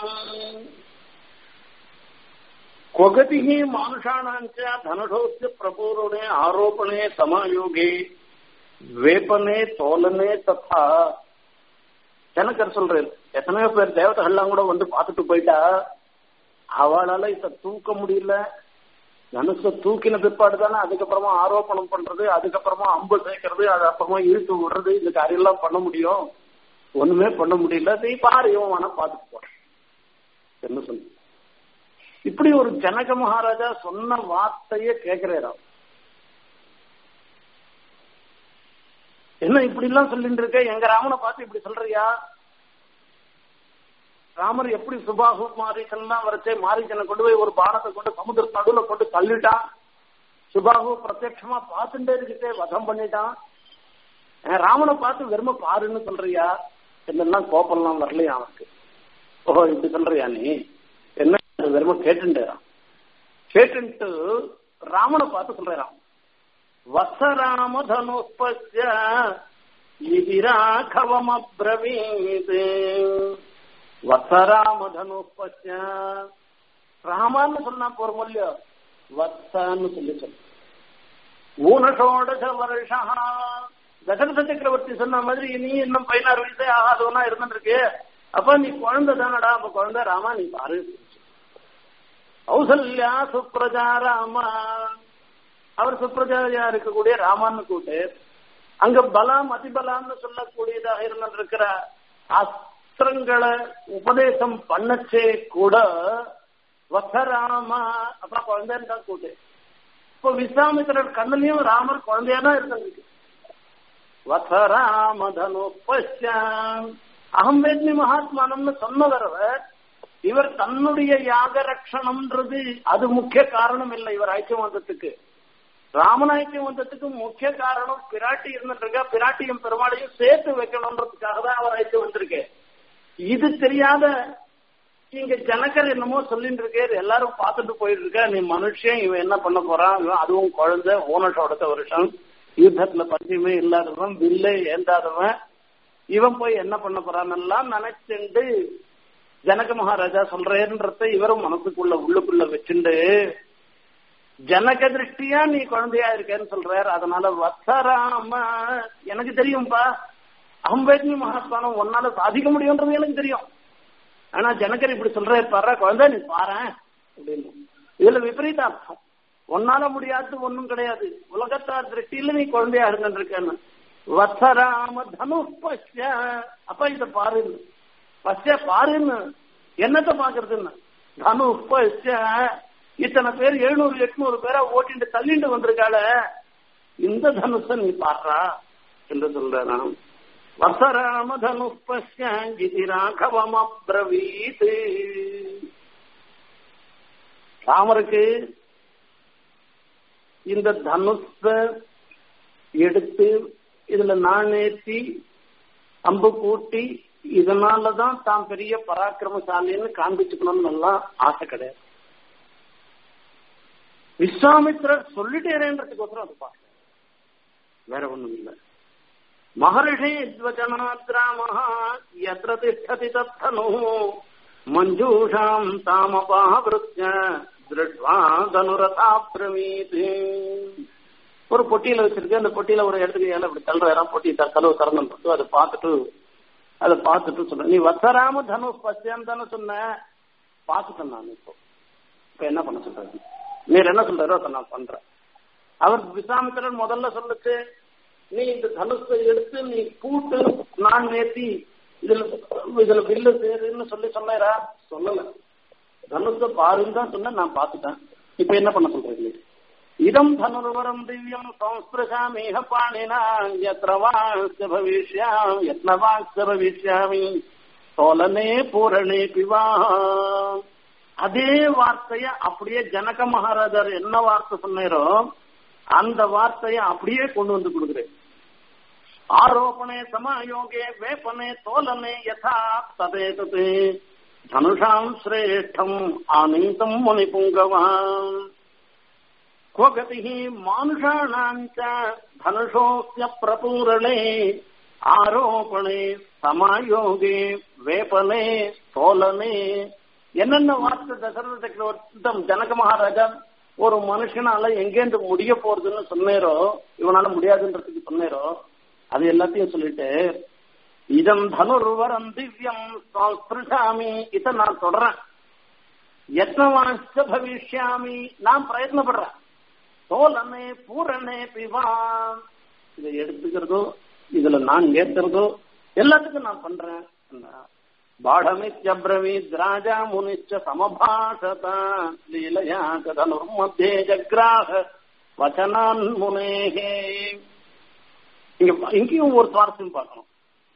Speaker 1: क्वगतिः मानुषाणाम् च धनुषोऽस्य प्रपूरणे आरोपणे समायोगे வேப்பனே தோலனே தத்தா ஜனக்கர் சொல்றாரு எத்தனையோ பேர் தேவதைகள்லாம் கூட வந்து பார்த்துட்டு போயிட்டா அவளால இத தூக்க முடியல தனுஷ தூக்கின பிற்பாடு தானே அதுக்கப்புறமா ஆரோப்பணம் பண்றது அதுக்கப்புறமா அம்பு சேர்க்கறது அது அப்புறமா இழுத்து விடுறது இந்த காரியெல்லாம் பண்ண முடியும் ஒண்ணுமே பண்ண முடியல நீ பாரு இவன் வேணா பார்த்துட்டு போறேன் என்ன சொல்லு இப்படி ஒரு ஜனக மகாராஜா சொன்ன வார்த்தைய கேட்கிறாராம் என்ன இப்படி எல்லாம் சொல்லிட்டு இருக்க எங்க ராமனை பார்த்து இப்படி சொல்றியா ராமர் எப்படி சுபாகு மாரீசன்லாம் வரைச்சே மாரீசனை கொண்டு போய் ஒரு பானத்தை கொண்டு சமுதிர நடுவுல கொண்டு தள்ளிட்டான் சுபாகு பிரத்யட்சமா பார்த்துட்டே இருக்கிட்டே வதம் பண்ணிட்டான் ராமனை பார்த்து வெறும பாருன்னு சொல்றியா என்னெல்லாம் கோப்பம்லாம் வரலையா அவனுக்கு ஓஹோ இப்படி சொல்றியா நீ என்ன வெறும கேட்டுட்டான் கேட்டுட்டு ராமனை பார்த்து சொல்றான் வசராம தனுஷ்பஸ்ய இது ராகவமப்ரவீத் வத்சராம தனுஷ்பஸ்ய ராமான்னு சொன்னா போற மூல்யம் வத்சான்னு சொல்லி சொல்லு ஊனஷோடச வருஷா தசரத சக்கரவர்த்தி சொன்ன மாதிரி நீ இன்னும் பதினாறு வயசே ஆகாதவனா இருந்துருக்கு அப்ப நீ குழந்தை தானடா அப்ப குழந்தை ராமா நீ பாரு கௌசல்யா சுப்ரஜா ராமா அவர் சுப்ரஜாரியா இருக்கக்கூடிய ராமான்னு கூட்டு அங்க பலாம் அதிபலாம்னு சொல்லக்கூடியதாக இருந்திருக்கிற அஸ்திரங்களை உபதேசம் பண்ணச்சே கூட வசராமா அப்புறம் குழந்தைன்னு தான் கூட்டு இப்போ விஸ்வாமித்திரர் கண்ணுலயும் ராமர் குழந்தையா தான் இருந்திருக்கு வசராம தனு பஷ்யாம் அகம் வேத்மி மகாத்மானம்னு சொன்னவர் இவர் தன்னுடைய யாக ரட்சணம்ன்றது அது முக்கிய காரணம் இல்லை இவர் ஐக்கியம் வந்ததுக்கு ராமநாயக்கியம் வந்ததுக்கு முக்கிய காரணம் பிராட்டி இருந்துட்டு பிராட்டியும் பெருமாளையும் சேர்த்து வைக்கணும்ன்றதுக்காக தான் அவர் ஐக்கியம் வந்திருக்கு இது தெரியாத இங்க ஜனகர் என்னமோ சொல்லிட்டு இருக்காரு எல்லாரும் பார்த்துட்டு போயிட்டு இருக்க நீ மனுஷன் இவன் என்ன பண்ண போறான் இவன் அதுவும் குழந்தை ஓனட்டோட வருஷம் யுத்தத்துல பஞ்சமே இல்லாதவன் வில்லை ஏந்தாதவன் இவன் போய் என்ன பண்ண போறான்னு நினைச்சுண்டு ஜனக மகாராஜா சொல்றேன்றத இவரும் மனசுக்குள்ள உள்ளுக்குள்ள வச்சுண்டு ஜனக திருஷ்டியா நீ குழந்தையா இருக்கேன்னு சொல்றாரு அதனால வத்சராம எனக்கு தெரியும்பா அம்பேத்னி மகாத்மானம் உன்னால சாதிக்க முடியும்ன்றது எனக்கு தெரியும் ஆனா ஜனகர் இப்படி சொல்றாரு பாரு குழந்தை நீ பாரு அப்படின்னு இதுல விபரீத அர்த்தம் உன்னால முடியாது ஒண்ணும் கிடையாது உலகத்தார் திருஷ்டியில நீ குழந்தையா இருந்துருக்கேன்னு வத்சராம தனு பஷ்ய அப்ப இத பாருன்னு பஷ்ய பாருன்னு என்னத்தை பாக்குறதுன்னு தனு பஷ்ய இத்தனை பேர் எழுநூறு எட்நூறு பேரா ஓட்டிட்டு தள்ளிட்டு வந்திருக்காள இந்த தனுஷ நீ பாடுறா என்று சொல்றான் வசராம தனு பஷ்யி ராகவம் அப்ரவீத் ராமருக்கு இந்த தனுஷ எடுத்து இதுல நாணேத்தி அம்பு கூட்டி இதனாலதான் தான் பெரிய பராக்கிரமசாலின்னு காண்பிச்சுக்கணும்னு எல்லாம் ஆசை கிடையாது விஸ்வாமித்ரர் சொல்லிட்டேரேன்றதுக்கோசரம் அது பார்க்க வேற ஒண்ணும் இல்ல மகர்ஷி த்வஜனாத்ராமஹா யத்ர திஷ்டதி தத்தனு மஞ்சூஷாம் தாமபாவிருத்ய திருட்வா தனுரதா பிரமீத் ஒரு பொட்டியில வச்சிருக்கு அந்த பொட்டியில ஒரு இடத்துக்கு ஏழை இப்படி தள்ளுற இடம் பொட்டி கதவு திறந்து போட்டு அதை பார்த்துட்டு அதை பார்த்துட்டு சொல்றேன் நீ வத்சராம தனு பசியான்னு தானே சொன்ன பார்த்துட்டேன் நான் இப்போ இப்ப என்ன பண்ண சொல்றது நீர் என்ன சொல்றாரோ அதை நான் பண்றேன் அவர் விசாமித்திரன் முதல்ல சொல்லுச்சு நீ இந்த தனுஷை எடுத்து நீ கூட்டு நான் நேத்தி இதுல இதுல பில்லு சேருன்னு சொல்லி சொன்னேரா சொல்லல தனுஷ பாருன்னு தான் சொன்ன நான் பார்த்துட்டேன் இப்ப என்ன பண்ண சொல்றீங்க இதம் தனுர்வரம் திவ்யம் சம்ஸ்பிருஷாமேஹ பாணினா யத்ர வாக்ய பவிஷ்யாம் யத்ன வாக்ய பவிஷ்யாமி சோலனே பூரணே பிவா அதே வார்த்தைய அப்படியே ஜனக மகாராஜர் என்ன வார்த்தை சொன்னாரோ அந்த வார்த்தைய அப்படியே கொண்டு வந்து கொடுக்குறேன் ஆரோபணே சமயோகே வேப்பனே தோலனே யதா ததேதே தனுஷாம் சிரேஷ்டம் ஆனந்தம் முனி புங்கவான் क्व गतिः मानुषाणाम् च धनुषोऽस्य प्रपूरणे ஆரோபணே சமாயோகே வேப்பனே தோலனே என்னென்ன வார்த்தை தசரத சக்கரவர்த்தம் ஜனக மகாராஜா ஒரு மனுஷனால எங்கேருந்து முடிய போறதுன்னு சொன்னேரோ இவனால முடியாதுன்றதுக்கு சொன்னேரோ அது எல்லாத்தையும் சொல்லிட்டு இதம் தனுர்வரம் திவ்யம் ஸ்பிருஷாமி இத நான் தொடறேன் யத்னவாச்ச பவிஷ்யாமி நான் பிரயத்னப்படுறேன் தோலனே பூரணே பிவான் இதை எடுத்துக்கிறதோ இதுல நான் ஏத்துறதோ எல்லாத்துக்கும் நான் பண்றேன் பாடமித்யப்ரவீத் ராஜா முனிச்ச சமபாஷத லீலையா கதனுர்மத்தியே ஜக்ராக வச்சனான் முனேகே இங்க இங்கேயும் ஒரு சுவாரஸ்யம் பார்க்கணும்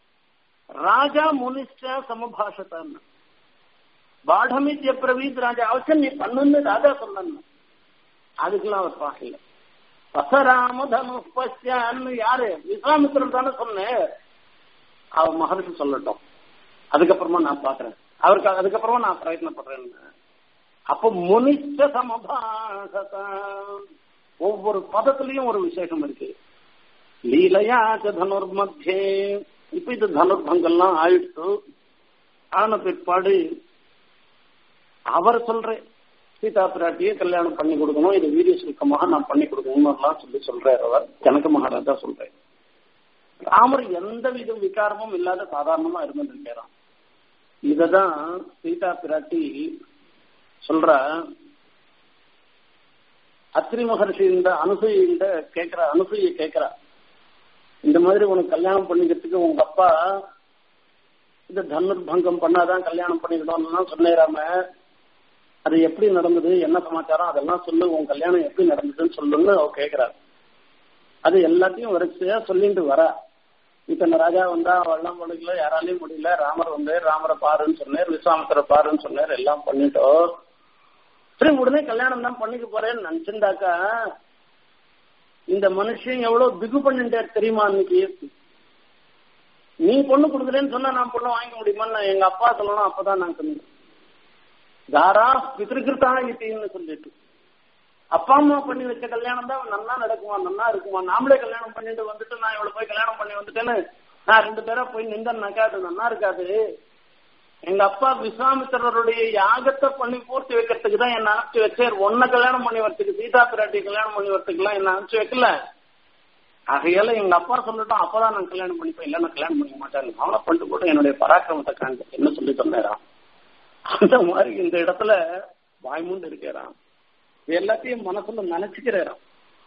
Speaker 1: ராஜா முனிச்ச சமபாஷத்தான்னு பாடமித்ய பிரவீத் ராஜா அவசியம் நீ பண்ணுன்னு ராஜா சொன்ன அதுக்கெல்லாம் அவர் பார்க்கல பசராம தனுஷ்பஸ்யான்னு யாரு விஸ்வாமித்திரன் தானே சொன்னேன் அவர் மகர்ஷி சொல்லட்டும் அதுக்கப்புறமா நான் பாக்குறேன் அவருக்கு அதுக்கப்புறமா நான் பிரயத்னப்படுறேன் அப்ப முனிச்ச சமபாசத ஒவ்வொரு பதத்திலையும் ஒரு விசேஷம் இருக்கு லீலையா தனுர் மத்தியே இப்ப இது தனுர்பங்கெல்லாம் ஆயிடுச்சு ஆன பிற்பாடு அவர் சொல்றேன் சீதா பிராட்டியை கல்யாணம் பண்ணி கொடுக்கணும் இது வீரிய சுருக்கமாக நான் பண்ணி கொடுக்கணும்லாம் சொல்லி சொல்றாரு அவர் ஜனக மகாராஜா சொல்றேன் ராமர் எந்த வித விகாரமும் இல்லாத சாதாரணமா இருந்திருக்கிறான் இததான் சீதா பிராட்டி சொல்ற அத்ரி மகர்ஷி இந்த அனுசூயிட கேக்குற அனுசூயை கேக்குறா இந்த மாதிரி உனக்கு கல்யாணம் பண்ணிக்கிறதுக்கு உங்க அப்பா இந்த தனுர்பங்கம் பண்ணாதான் கல்யாணம் பண்ணிக்கணும்னு சொன்னேராம அது எப்படி நடந்தது என்ன சமாச்சாரம் அதெல்லாம் சொல்லு உன் கல்யாணம் எப்படி நடந்ததுன்னு சொல்லுன்னு அவ கேக்குறாரு அது எல்லாத்தையும் வரிசையா சொல்லிட்டு வரா இத்தனை ராஜா வந்தா அவெல்லாம் முடியல யாராலையும் முடியல ராமர் வந்தார் ராமரை பாருன்னு சொன்னார் விஸ்வாமித்திர பாருன்னு சொன்னார் எல்லாம் பண்ணிட்டோம் சரி உடனே கல்யாணம் தான் பண்ணிக்க போறேன்னு நினைச்சிருந்தாக்கா இந்த மனுஷன் எவ்வளவு பிகு பண்ணிட்டார் தெரியுமா அன்னைக்கு நீ பொண்ணு கொடுக்குறேன்னு சொன்னா நான் பொண்ணு வாங்கிக்க முடியுமா நான் எங்க அப்பா சொல்லணும் அப்பதான் நான் சொன்னேன் தாரா பித்திருக்கிருத்தா இட்டின்னு சொல்லிட்டு அப்பா அம்மா பண்ணி வச்ச கல்யாணம் தான் நன்னா நடக்குமா நன்னா இருக்குமா நாமளே கல்யாணம் பண்ணிட்டு வந்துட்டு நான் இவ்வளவு போய் கல்யாணம் பண்ணி வந்துட்டேன்னு நான் ரெண்டு பேரா போய் நின்றேன்னாக்கா அது நன்னா இருக்காது எங்க அப்பா விஸ்வாமித்திரருடைய யாகத்தை பண்ணி பூர்த்தி வைக்கிறதுக்கு தான் என்ன அனுப்பிச்சு வச்சார் ஒன்ன கல்யாணம் பண்ணி வரத்துக்கு சீதா பிராட்டி கல்யாணம் பண்ணி வரத்துக்குலாம் என்ன அனுப்பிச்சு வைக்கல ஆகையால எங்க அப்பா சொல்லட்டும் அப்பதான் நான் கல்யாணம் பண்ணிப்பேன் இல்ல நான் கல்யாணம் பண்ணிக்க மாட்டேன் அவனை பண்ணிட்டு கூட என்னுடைய பராக்கிரமத்தை காண்க என்ன சொல்லி சொன்னாராம் அந்த மாதிரி இந்த இடத்துல வாய்மூண்டு இருக்கிறான் எல்லாத்தையும் மனசுல நினைச்சுக்கிறாராம்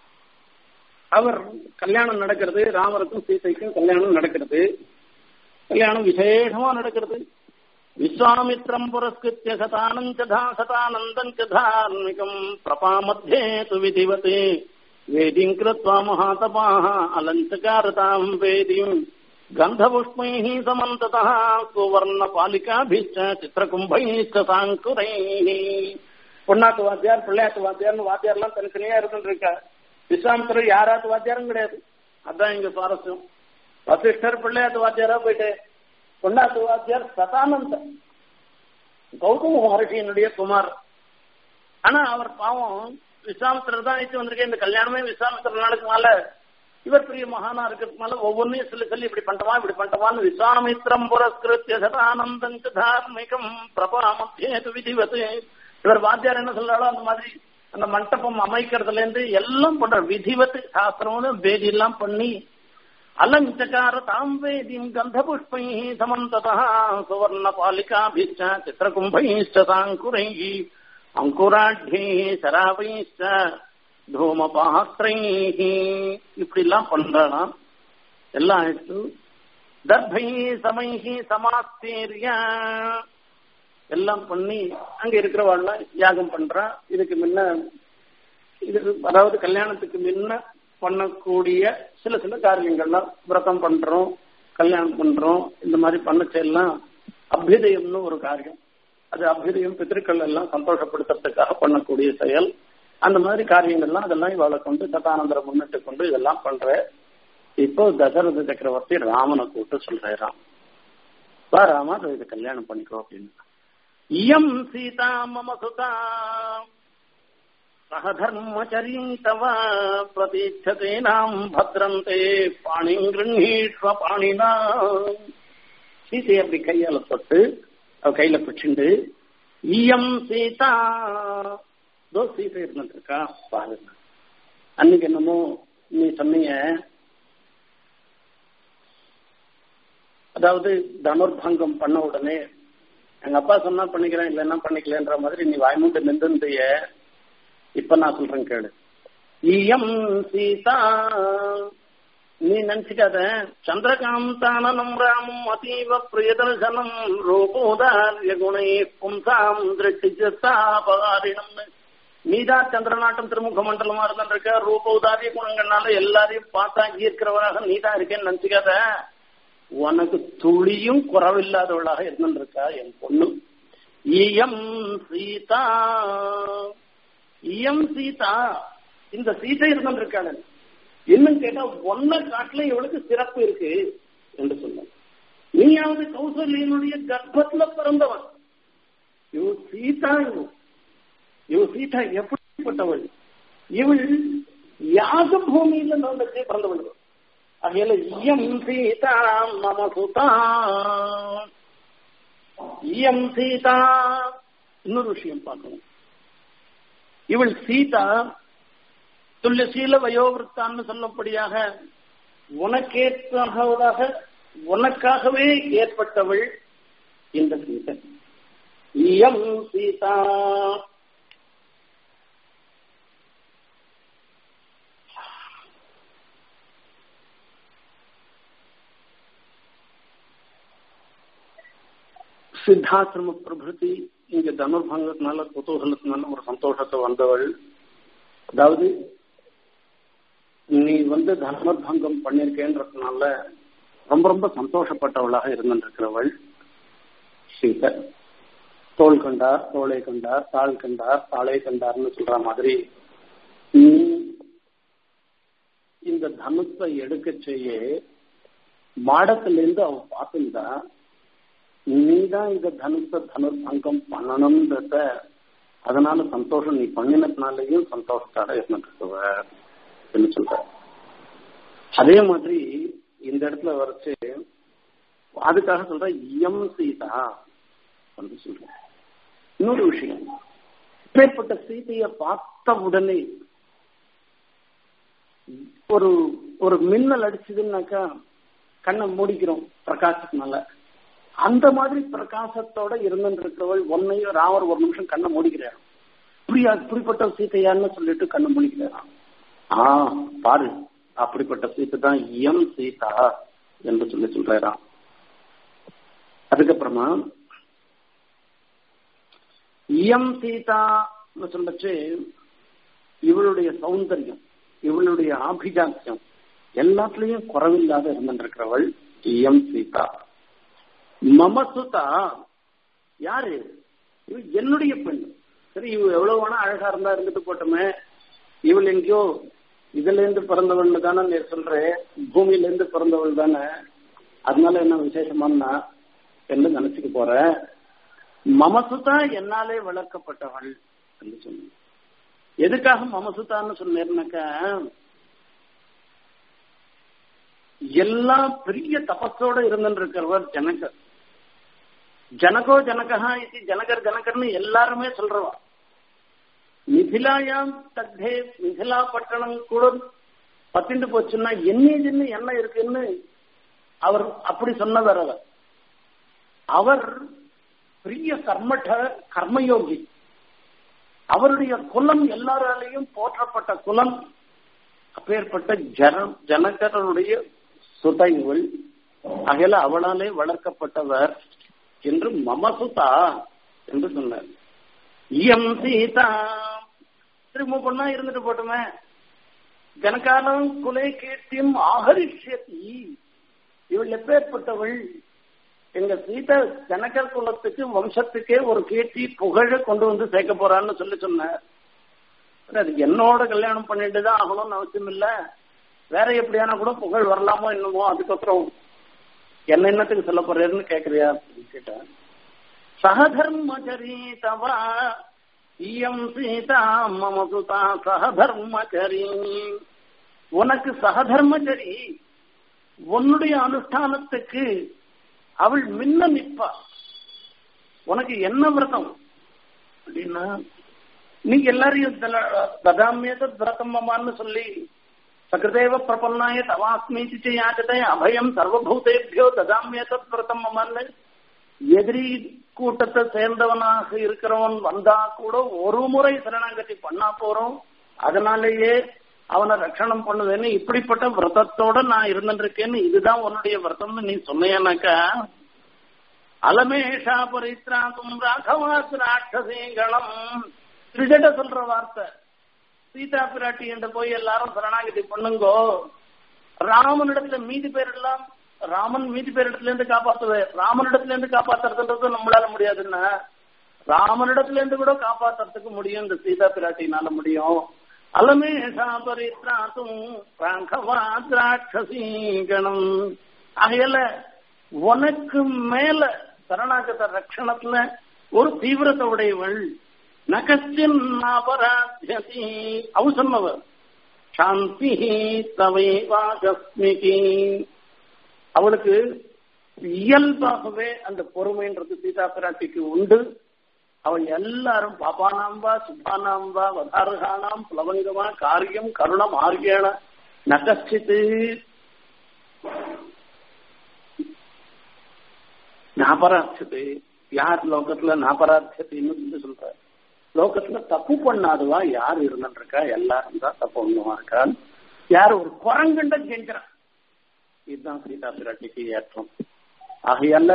Speaker 1: அவர் கல்யாணம் நடக்கிறது ராமருக்கும் சீதைக்கும் கல்யாணம் நடக்கிறது கல்யாணம் விசேஷமா நடக்கிறது விஸ்வாமித்ரம் புரஸ்கிருத்திய சதானஞ்சதா சதானந்தஞ்ச தார்மிகம் பிரபாமத்தியே து விதிவத் வேதிம் கிருத்வா மகாதபாः அலஞ்சகாரதாம் வேதிம் கந்தபுஷ்பைः சமந்ததः சுவர்ணபாலிகாபிश्च சித்திரகும்பைश्च சாங்குரைः பொன்னாட்டு வாத்தியார் பிள்ளையாட்டு வாத்தியார்னு வாத்தியார்லாம் தனித்தனியா இருந்துட்டு இருக்கா விஸ்வாமித்திரர் யாராவது வாத்தியாரும் கிடையாது அதான் இங்க சுவாரஸ்யம் வசிஷ்டர் பிள்ளையாட்டு வாத்தியாரா போயிட்டு பொன்னாட்டு வாத்தியார் சதானந்த கௌதம மகர்ஷியினுடைய குமார் ஆனா அவர் பாவம் விஸ்வாமித்திரர் தான் வச்சு வந்திருக்கேன் இந்த கல்யாணமே விஸ்வாமித்திரர் நடக்குனால இவர் பெரிய மகானா இருக்கிறதுனால ஒவ்வொன்றையும் சொல்லி சொல்லி இப்படி பண்றவா இப்படி பண்றவான்னு விஸ்வாமித்திரம் புரஸ்கிருத்திய சதானந்தம் தார்மிகம் பிரபாமத்தியேது விதிவத்து இவர் வாத்தியார் என்ன சொல்றாளோ அந்த மாதிரி அந்த மண்டபம் அமைக்கிறதுல இருந்து எல்லாம் பண்ற விதிவத்து சாஸ்திரம்னு பேதி எல்லாம் பண்ணி அலஞ்சகார தாம் வேதிம் கந்தபுஷ்பை சமந்ததா சுவர்ண பாலிகாபிஷ்ட சித்திரகும்பைஷ்ட சாங்குரை அங்குராட்சி சராபைஷ்ட தூமபாத்திரை இப்படி எல்லாம் பண்றானாம் எல்லாம் ஆயிடுச்சு தர்பை சமைஹி சமாஸ்தீரிய எல்லாம் பண்ணி அங்க இருக்கிறவாள்லாம் யாகம் பண்றா இதுக்கு முன்ன இது அதாவது கல்யாணத்துக்கு முன்ன பண்ணக்கூடிய சில சில காரியங்கள்லாம் விரதம் பண்றோம் கல்யாணம் பண்றோம் இந்த மாதிரி பண்ணச்செல்லாம் அபியுதயம்னு ஒரு காரியம் அது அபியுதயம் பித்திருக்கள் எல்லாம் சந்தோஷப்படுத்துறதுக்காக பண்ணக்கூடிய செயல் அந்த மாதிரி காரியங்கள்லாம் அதெல்லாம் இவளை கொண்டு சதானந்தரை முன்னிட்டு கொண்டு இதெல்லாம் பண்ற இப்போ தசரத சக்கரவர்த்தி ராமனை கூப்பிட்டு சொல்றாராம் வா ராமா இதை கல்யாணம் பண்ணிக்கோ அப்படின்னு இயம் சீதா மம சுதா சகதர்மச்சரீ தவ பிரதீட்சதே நாம் பத்ரந்தே பாணி கிருண்ணீஷ்வ பாணினா சீதை அப்படி கையால தொட்டு அவ கையில பிடிச்சுண்டு இயம் சீதா தோ சீதை இருந்துட்டு இருக்கா பாருங்க அன்னைக்கு என்னமோ நீ சொன்னீங்க அதாவது தனுர்பங்கம் பண்ண உடனே எங்க அப்பா சொன்னா பண்ணிக்கிறேன் இல்லைன்னா பண்ணிக்கலன்ற மாதிரி நீ வாய்மூட்டு நின்றுந்திய இப்ப நான் சொல்றேன் கேளு இயம் சீதா நீ நினைச்சுக்காத சந்திரகாந்தானனம் ராமம் அதீவ பிரியதர்சனம் ரூபோதாரிய குணை பும்சாம் திருஷ்டிச்சாபகாரிணம்னு நீதான் சந்திரநாட்டம் திருமுக மண்டலமா இருந்திருக்க ரூப உதாரிய குணங்கள்னால எல்லாரையும் பார்த்தா ஈர்க்கிறவராக நீதான் இருக்கேன்னு நினைச்சுக்காத உனக்கு துளியும் குறவில்லாதவளாக இருந்திருக்கா என் பொண்ணு இயம் சீதா இயம் சீதா இந்த சீதை இருந்திருக்காள் இன்னும் கேட்டா ஒன்ன காட்டுல இவளுக்கு சிறப்பு இருக்கு என்று சொன்ன நீயாவது கௌசல்யனுடைய கர்ப்பத்துல பிறந்தவன் இவ சீதா இவ இவ சீதா எப்படிப்பட்டவள் இவள் யாக பூமியில நோண்டத்தை பிறந்தவள் ஆகையில இயம் சீதா மம சுதா இயம் சீதா இன்னொரு விஷயம் பார்க்கணும் இவள் சீதா துல்லியசீல வயோவிருத்தான்னு சொல்லப்படியாக உனக்கேற்றவளாக உனக்காகவே ஏற்பட்டவள் இந்த சீதை இயம் சீதா சித்தாசிரம பிரபிருத்தி இங்க தனுர்பங்கத்தினால குதூகலத்தினால ஒரு சந்தோஷத்தை வந்தவள் அதாவது நீ வந்து தர்மபங்கம் பண்ணிருக்கேன்றதுனால ரொம்ப ரொம்ப சந்தோஷப்பட்டவளாக இருந்திருக்கிறவள் சீதை தோல் கண்டார் தோளை கண்டார் தாள் கண்டார் தாளை கண்டார்னு சொல்ற மாதிரி நீ இந்த தனுஷை எடுக்க செய்ய மாடத்திலிருந்து அவ பார்த்துருந்தா நீதான் இந்த தனுஷ தனுர் பங்கம் பண்ணணும்ன்றத அதனால சந்தோஷம் நீ பண்ணினதுனாலையும் சந்தோஷத்தோட இருந்துருக்குவ அப்படின்னு சொல்ற அதே மாதிரி இந்த இடத்துல வரைச்சு அதுக்காக சொல்ற இயம் சீதா வந்து சொல்றேன் இன்னொரு விஷயம் இப்பேற்பட்ட சீதையை பார்த்த உடனே ஒரு ஒரு மின்னல் அடிச்சதுன்னாக்கா கண்ணை மூடிக்கிறோம் பிரகாசத்தினால அந்த மாதிரி பிரகாசத்தோட இருந்துட்டு இருக்கிறவள் ஒன்னையும் ராமர் ஒரு நிமிஷம் கண்ணை மூடிக்கிறார் இப்படியா இப்படிப்பட்ட சீத்தையான்னு சொல்லிட்டு கண்ணை மூடிக்கிறாராம் ஆ பாரு அப்படிப்பட்ட சீத்தை தான் எம் சீதா என்று சொல்லி சொல்றாராம் அதுக்கப்புறமா இயம் சீதா சொல்லச்சு இவளுடைய சௌந்தரியம் இவளுடைய ஆபிஜாத்தியம் எல்லாத்துலயும் குறவில்லாத இருந்திருக்கிறவள் இயம் சீதா மமசுதா யாரு இவள் என்னுடைய பெண் சரி இவ எவ்வளவு வேணா அழகா இருந்தா இருந்துட்டு போட்டோமே இவள் எங்கேயோ இதுல இருந்து பிறந்தவள் தானே நீ சொல்ற பூமியில இருந்து பிறந்தவள் தானே அதனால என்ன விசேஷமானா என்று நினைச்சுக்க போற மமசுதா என்னாலே வளர்க்கப்பட்டவள் என்று சொன்ன எதுக்காக மமசுதான்னு சொன்னேன்னாக்கா எல்லா பெரிய தபஸோட இருந்துட்டு இருக்கிறவர் ஜனகர் ஜனகோ ஜனகா இது ஜனகர் ஜனகர்னு எல்லாருமே சொல்றவா மிதிலாயாம் தத்தே மிதிலா பட்டணம் கூட பத்திண்டு போச்சுன்னா என்ன என்ன இருக்குன்னு அவர் அப்படி சொன்னவர் அவர் அவர் பெரிய கர்மட்ட கர்மயோகி அவருடைய குலம் எல்லாராலையும் போற்றப்பட்ட குலம் அப்பேற்பட்ட ஜன ஜனகருடைய சுதைவள் அகல அவளாலே வளர்க்கப்பட்டவர் என்று மமசுதா என்று சொன்னார் இயம் சீதா திரும்ப பொண்ணா இருந்துட்டு போட்டுமே ஜனகாலம் குலை கீர்த்தியும் ஆகரிஷதி இவள் எப்பேற்பட்டவள் எங்க சீதா ஜனகர் குலத்துக்கு வம்சத்துக்கே ஒரு கீர்த்தி புகழ கொண்டு வந்து சேர்க்க போறான்னு சொல்லி சொன்னார் அது என்னோட கல்யாணம் பண்ணிட்டு தான் ஆகணும்னு அவசியம் இல்ல வேற எப்படியான கூட புகழ் வரலாமோ என்னமோ அதுக்கப்புறம் என்ன என்னத்துக்கு சொல்ல போறேன்னு கேக்குறியா அப்படின்னு கேட்டேன் சகதர்மச்சரி தவா இயம் சீதா மம சுதா சகதர்மச்சரி உனக்கு சகதர்மச்சரி உன்னுடைய அனுஷ்டானத்துக்கு அவள் மின்ன நிற்பா உனக்கு என்ன விரதம் அப்படின்னா நீங்க எல்லாரையும் ததாமியத விரதம் மமான்னு சொல்லி சகிருதேவ பிரபன்னாய தவாஸ்மீதி யாச்சதே அபயம் சர்வபூதேபியோ ததாமியத விரதம் மமான்னு எதிரி கூட்டத்தை சேர்ந்தவனாக இருக்கிறவன் வந்தா கூட ஒரு முறை சரணாகதி பண்ணா போறோம் அதனாலேயே அவனை ரட்சணம் பண்ணுவேன்னு இப்படிப்பட்ட விரதத்தோட நான் இருந்துருக்கேன்னு இதுதான் உன்னுடைய விரதம்னு நீ சொன்னியனாக்கா அலமேஷா பரித்ராத்தும் ராகவாஸ் ராட்சசீங்களம் திருஜட சொல்ற வார்த்தை சீதா பிராட்டி என்று போய் எல்லாரும் சரணாகதி பண்ணுங்கோ ராமனிடத்துல மீதி பேர் எல்லாம் ராமன் மீதி பேர் இடத்துல இருந்து காப்பாத்துவே ராமனிடத்துல இருந்து காப்பாத்துறதுன்றது நம்மளால முடியாதுன்னா ராமனிடத்துல இருந்து கூட காப்பாத்துறதுக்கு முடியும் இந்த சீதா பிராட்டினால முடியும் அலமேஷா பரித்ராத்தும் ராட்சசீகணம் ஆகையால உனக்கு மேல சரணாகத ரட்சணத்துல ஒரு தீவிரத்தை உடையவள் நகஸ்டின் அபராத்தியதி அவ சொன்னவர் சாந்தி தவைவாகஸ்மிகி அவளுக்கு இயல்பாகவே அந்த பொறுமைன்றது சீதா பிராட்டிக்கு உண்டு அவள் எல்லாரும் பாபானாம்பா சுபானாம்பா வதாரகானாம் புலவங்கமா காரியம் கருணம் ஆர்கேண நகச்சித்து நாபராட்சது யார் லோகத்துல நாபராட்சத்தின்னு சொல்லி சொல்ற லோகத்துல தப்பு பண்ணாதவா யார் இருந்துருக்கா எல்லாரும் தான் தப்பு பண்ணுவாங்க யார் ஒரு குரங்கண்ட கெஞ்சுறான் இதுதான் சீதா பிராட்டிக்கு ஏற்றம் ஆகையால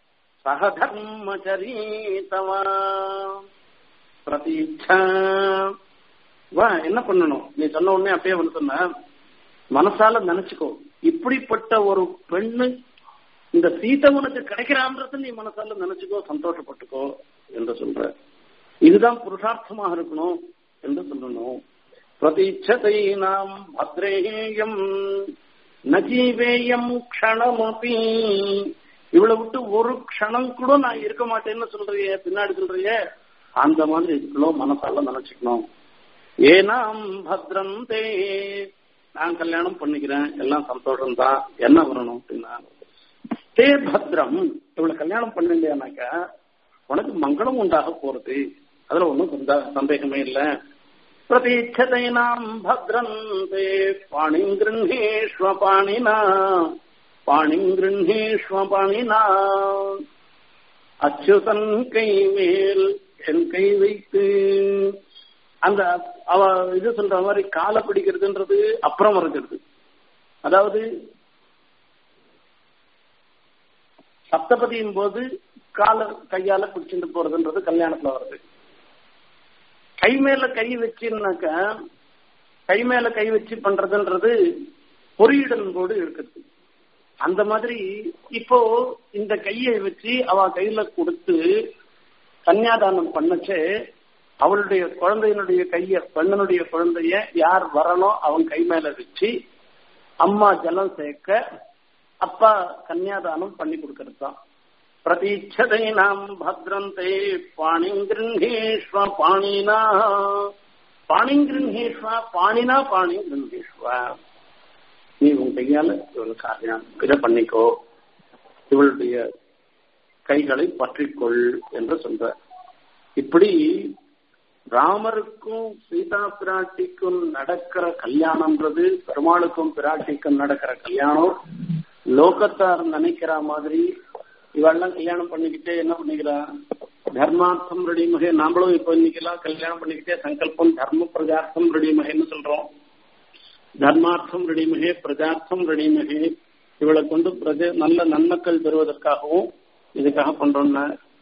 Speaker 1: சகதர்மச்சரீதவா பிரதீட்சா வா என்ன பண்ணணும் நீ சொன்ன உடனே அப்படியே வந்து சொன்ன மனசால நினைச்சுக்கோ இப்படிப்பட்ட ஒரு பெண்ணு இந்த சீதை உனக்கு கிடைக்கிறான்றத நீ மனசால நினைச்சுக்கோ சந்தோஷப்பட்டுக்கோ என்று சொல்ற இதுதான் புருஷார்த்தமாக இருக்கணும் என்று சொல்லணும் பிரதீட்சதை நாம் பத்ரேயம் நஜீவேயம் க்ஷணமபி இவளை விட்டு ஒரு க்ஷணம் கூட நான் இருக்க மாட்டேன்னு சொல்றியே பின்னாடி சொல்றியே அந்த மாதிரி இருக்கணும் மனசால நினைச்சுக்கணும் ஏனாம் பத்ரம் தே நான் கல்யாணம் பண்ணிக்கிறேன் எல்லாம் சந்தோஷம் தான் என்ன வரணும் அப்படின்னா தே பத்ரம் இவளை கல்யாணம் பண்ணலையானாக்கா உனக்கு மங்களம் உண்டாக போறது அதுல ஒன்றும் சந்தேகமே இல்லை பிரதீட்சதைனாம் பத்ரந்தே பாணிம் கிருஹேஷ்வ பாணினா பாணிம் கிருஹேஷ்வ பாணினா அச்சுதன் கை மேல் என் கை வைத்து அந்த அவ இது சொல்ற மாதிரி காலை பிடிக்கிறதுன்றது அப்புறம் இருக்கிறது அதாவது சப்தபதியின் போது கால கையால பிடிச்சிட்டு போறதுன்றது கல்யாணத்துல வருது கை மேல கை வச்சுனாக்க கை மேல கை வச்சு பண்றதுன்றது பொறியிடல் போது இருக்குது அந்த மாதிரி இப்போ இந்த கையை வச்சு அவ கையில கொடுத்து கன்னியாதானம் பண்ணச்சே அவளுடைய குழந்தையினுடைய கைய பெண்ணனுடைய குழந்தைய யார் வரணும் அவன் கை மேல வச்சு அம்மா ஜலம் சேர்க்க அப்பா கன்னியாதானம் பண்ணி கொடுக்கறது தான் பிரதீட்சதைனாம் பத்ரந்தே பாணிங்கிருஹேஷ்வ பாணினா பாணிங்கிருஹேஷ்வ பாணினா பாணிங்கிருஹேஷ்வ நீ உன் கையால இவள் காரியம் இதை பண்ணிக்கோ இவளுடைய கைகளை பற்றிக்கொள் என்று சொல்ற இப்படி ராமருக்கும் சீதா பிராட்டிக்கும் நடக்கிற கல்யாணம்ன்றது பெருமாளுக்கும் பிராட்டிக்கும் நடக்கிற கல்யாணம் லோகத்தார் நினைக்கிற மாதிரி இவெல்லாம் கல்யாணம் பண்ணிக்கிட்டே என்ன பண்ணிக்கிறா தர்மார்த்தம் ரெடிமகே நாமளும் இப்ப இன்னைக்கெல்லாம் கல்யாணம் பண்ணிக்கிட்டே சங்கல்பம் தர்ம பிரஜார்த்தம் ரெடிமகேன்னு சொல்றோம் தர்மார்த்தம் ரெடிமகே பிரஜார்த்தம் ரெடிமகே இவளை கொண்டு பிரஜ நல்ல நன்மக்கள் பெறுவதற்காகவும் இதுக்காக பண்றோம்னா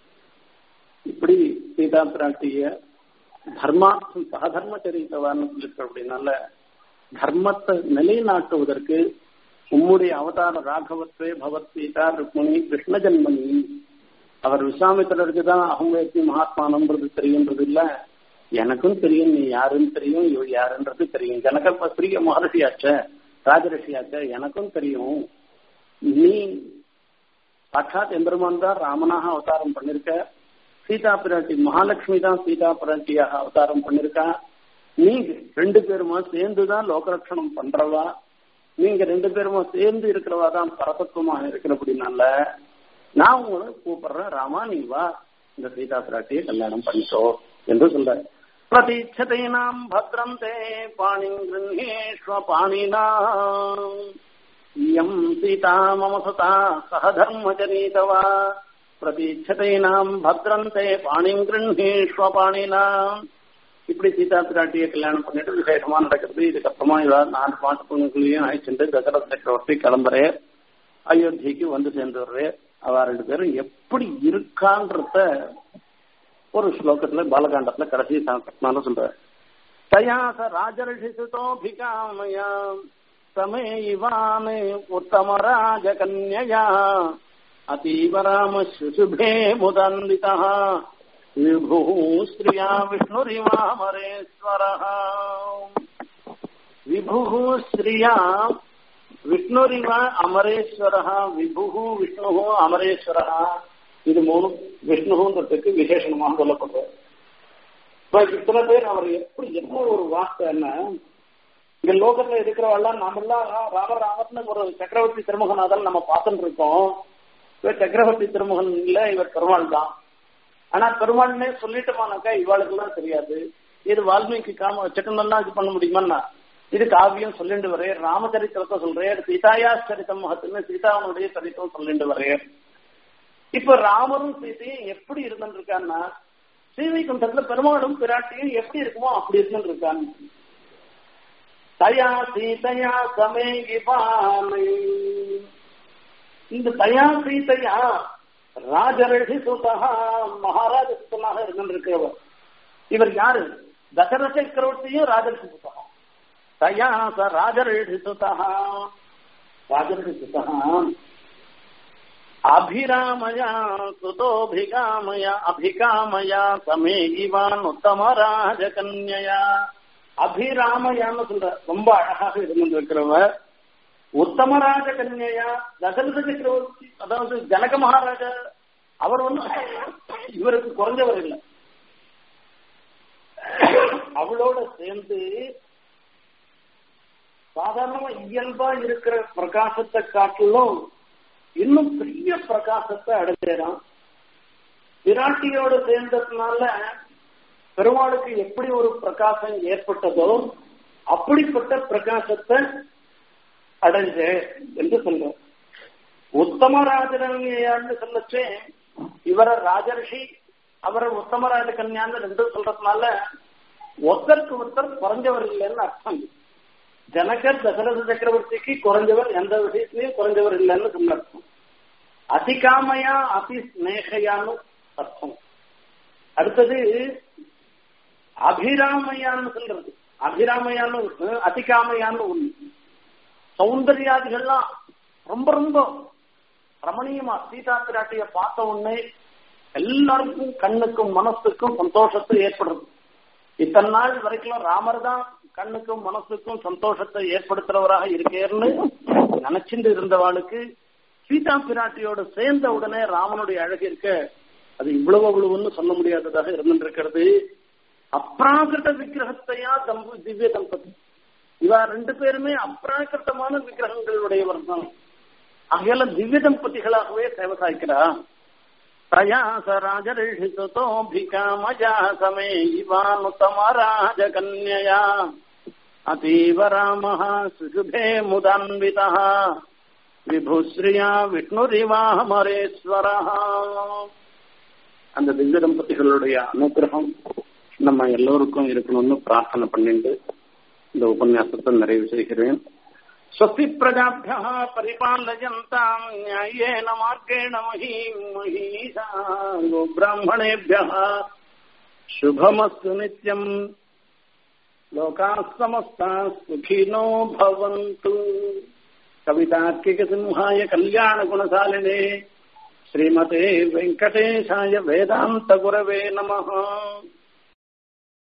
Speaker 1: இப்படி சீதா பிராட்டிய தர்மார்த்தம் சகதர்ம சரித்தவான்னு சொல்லிருக்க அப்படின்னால தர்மத்தை நிலைநாட்டுவதற்கு உம்முடைய அவதார ராகவத்வே பகவத் சீதா ருக்மணி கிருஷ்ண ஜன்மணி அவர் விஸ்வாமித்திரருக்கு தான் அகம்பேத்தி மகாத்மானம்ன்றது தெரியுன்றது இல்ல எனக்கும் தெரியும் நீ யாருன்னு தெரியும் இவள் யாருன்றது தெரியும் ஜனக பிரிய மகர்ஷியாச்ச ராஜரிஷியாச்ச எனக்கும் தெரியும் நீ சாட்சாத் எம்பெருமான் தான் ராமனாக அவதாரம் பண்ணிருக்க சீதா பிராட்டி மகாலட்சுமி தான் சீதா பிராட்டியாக அவதாரம் பண்ணிருக்கா நீங்க ரெண்டு பேருமா சேர்ந்துதான் லோகரட்சணம் பண்றவா நீங்க ரெண்டு பேருமா சேர்ந்து இருக்கிறவா தான் பரதத்துவமாக இருக்கிறபடினால நான் உங்களை கூப்பிடுறேன் ராமா நீ வா இந்த சீதா பிராட்டியை கல்யாணம் பண்ணிக்கோ என்று சொல்ற பிரதீட்சதைனாம் பத்ரம் தே பாணி கிருஹேஷ்வ பாணினா இயம் சீதா மம சுதா சகதர்மஜனீதவா பிரதீட்சதைனாம் பத்ரம் தே பாணி கிருஹேஷ்வ பாணினா இப்படி சீதா பிராட்டியை கல்யாணம் பண்ணிட்டு விசேஷமா நடக்கிறது இதுக்கப்புறமா இவர் நாலு பாட்டு பொண்ணுகளையும் அழைச்சிட்டு தசரத சக்கரவர்த்தி கிளம்புறே அயோத்திக்கு வந்து சேர்ந்துடுறே அவ ரெண்டு பேரும் எப்படி இருக்கான்றத ஒரு ஸ்லோகத்துல பாலகாண்டத்துல கடைசி கட்டினாலும் சொல்ற தயாச ராஜரிஷி சுதோபிகாமயா சமே இவாமே உத்தம ராஜகன்யா அத்தீவ ராம சுசுபே முதந்திதா विभुः श्रिया विष्णुरिवामरेश्वरः विभुः श्रिया விஷ்ணுரிவ அமரேஸ்வரா விபுகு விஷ்ணு அமரேஸ்வரா இது மூணு விஷ்ணுன்றதுக்கு விசேஷமாக சொல்லப்படுறது இப்ப இத்தனை பேர் அவர் எப்படி என்ன ஒரு வார்த்தை என்ன இங்க லோகத்துல இருக்கிறவெல்லாம் நாமெல்லாம் ராம ராமர்னு ஒரு சக்கரவர்த்தி திருமுகநாதன் நம்ம பார்த்துட்டு இருக்கோம் இவர் சக்கரவர்த்தி திருமுகன் இல்ல இவர் பெருமாள் தான் ஆனா பெருமாள்னே சொல்லிட்டோமானாக்கா இவாளுக்கெல்லாம் தெரியாது இது வால்மீகி காம சட்டமெல்லாம் இது பண்ண முடியுமான்னா இது காவியம் சொல்லிட்டு வரே ராமச்சரித்திரத்தை சொல்றேன் சீதாயா சரித்தம் மகத்துன்னு சீதாவனுடைய சரித்திரம் சொல்லிட்டு வரேன் இப்ப ராமரும் சீதையும் எப்படி இருந்துட்டு இருக்கான்னா ஸ்ரீவைகுண்டத்துல பெருமாளும் பிராட்டியும் எப்படி இருக்குமோ அப்படி இருந்துட்டு இருக்கான்னு தயா சீதையா சமே இவாமை இந்த தயா சீதையா ராஜரிஷி சுதா மகாராஜ சுத்தமாக இருந்திருக்கிறவர் இவர் யாரு தசரத சக்கரவர்த்தியும் ராஜரிஷி சுத்தகம் தயா ச ராஜரிஷி சுதா ராஜரிஷி சுதா அபிராமயா சுதோபிகாமயா அபிகாமயா சமே இவான் உத்தம ராஜகன்யா அபிராமயான்னு சொல்ற ரொம்ப அழகாக இருந்திருக்கிறவர் உத்தமராஜ கன்யா தசரத சக்கரவர்த்தி அதாவது ஜனக மகாராஜா அவர் ஒன்றும் இவருக்கு குறைஞ்சவர் இல்லை அவளோட சேர்ந்து சாதாரணமா இயல்பா இருக்கிற பிரகாசத்தை காட்டிலும் இன்னும் பெரிய பிரகாசத்தை அடைஞ்சான் பிராட்டியோடு சேர்ந்ததுனால பெருமாளுக்கு எப்படி ஒரு பிரகாசம் ஏற்பட்டதோ அப்படிப்பட்ட பிரகாசத்தை அடைஞ்ச என்று சொல்ற உத்தம ராஜரண்யான்னு சொல்லச்சே இவர ராஜரிஷி அவரை உத்தமராஜ கன்யான்னு ரெண்டும் சொல்றதுனால ஒருத்தருக்கு ஒருத்தர் குறைஞ்சவர் இல்லைன்னு அர்த்தம் ஜனகர் தசரத சக்கரவர்த்திக்கு குறைஞ்சவர் எந்த விஷயத்திலையும் குறைஞ்சவர் இல்லைன்னு சொல்ல அர்த்தம் அதிகாமையா அதி ஸ்னேகையான்னு அர்த்தம் அடுத்தது அபிராமையான்னு சொல்றது அபிராமையான்னு ஒண்ணு அதிகாமையான்னு ஒண்ணு சௌந்தர்யாதிகள்லாம் ரொம்ப ரொம்ப ரமணீயமா சீதா பிராட்டிய பார்த்த உடனே எல்லாருக்கும் கண்ணுக்கும் மனசுக்கும் சந்தோஷத்தை ஏற்படுறது இத்தனை நாள் வரைக்கும் ராமர் தான் கண்ணுக்கும் மனசுக்கும் சந்தோஷத்தை ஏற்படுத்துறவராக இருக்கேன்னு நினைச்சிட்டு இருந்தவாளுக்கு சீதா பிராட்டியோட சேர்ந்த உடனே ராமனுடைய அழகு இருக்க அது இவ்வளவு அவ்வளவுன்னு சொல்ல முடியாததாக இருந்துருக்கிறது அப்ராகிருத விக்கிரகத்தையா தம்பு திவ்ய தம்பதி இவா ரெண்டு பேருமே அப்ராகிருத்தமான விக்கிரகங்களுடையவர் தான் ஆகையால திவ்ய தம்பதிகளாகவே சேவை சாய்க்கிறா பிரயாச ராஜரிஷிசுதோபிகாமஜா சமே இவானுத்தமராஜகன்யயா அத்தீவ ராமः சுஷுபே முதான்விதः விபுஸ்ரீயா விஷ்ணுரிவாமரேஸ்வரः அந்த திவ்ய தம்பதிகளுடைய அனுகிரகம் நம்ம எல்லோருக்கும் இருக்கணும்னு பிரார்த்தனை பண்ணிட்டு இந்த உபன்யாசத்தை நிறைவு செய்கிறேன் स्वस्ति प्रजाभ्यः परिपालयन्ताम् न्याय्येन मार्गेण महीम् महीषा गोब्राह्मणेभ्यः शुभमस्तु नित्यम् लोकाः समस्ताः सुखिनो भवन्तु कवितार्किकसिंहाय कल्याणगुणशालिने श्रीमते वेङ्कटेशाय वेदान्तगुरवे नमः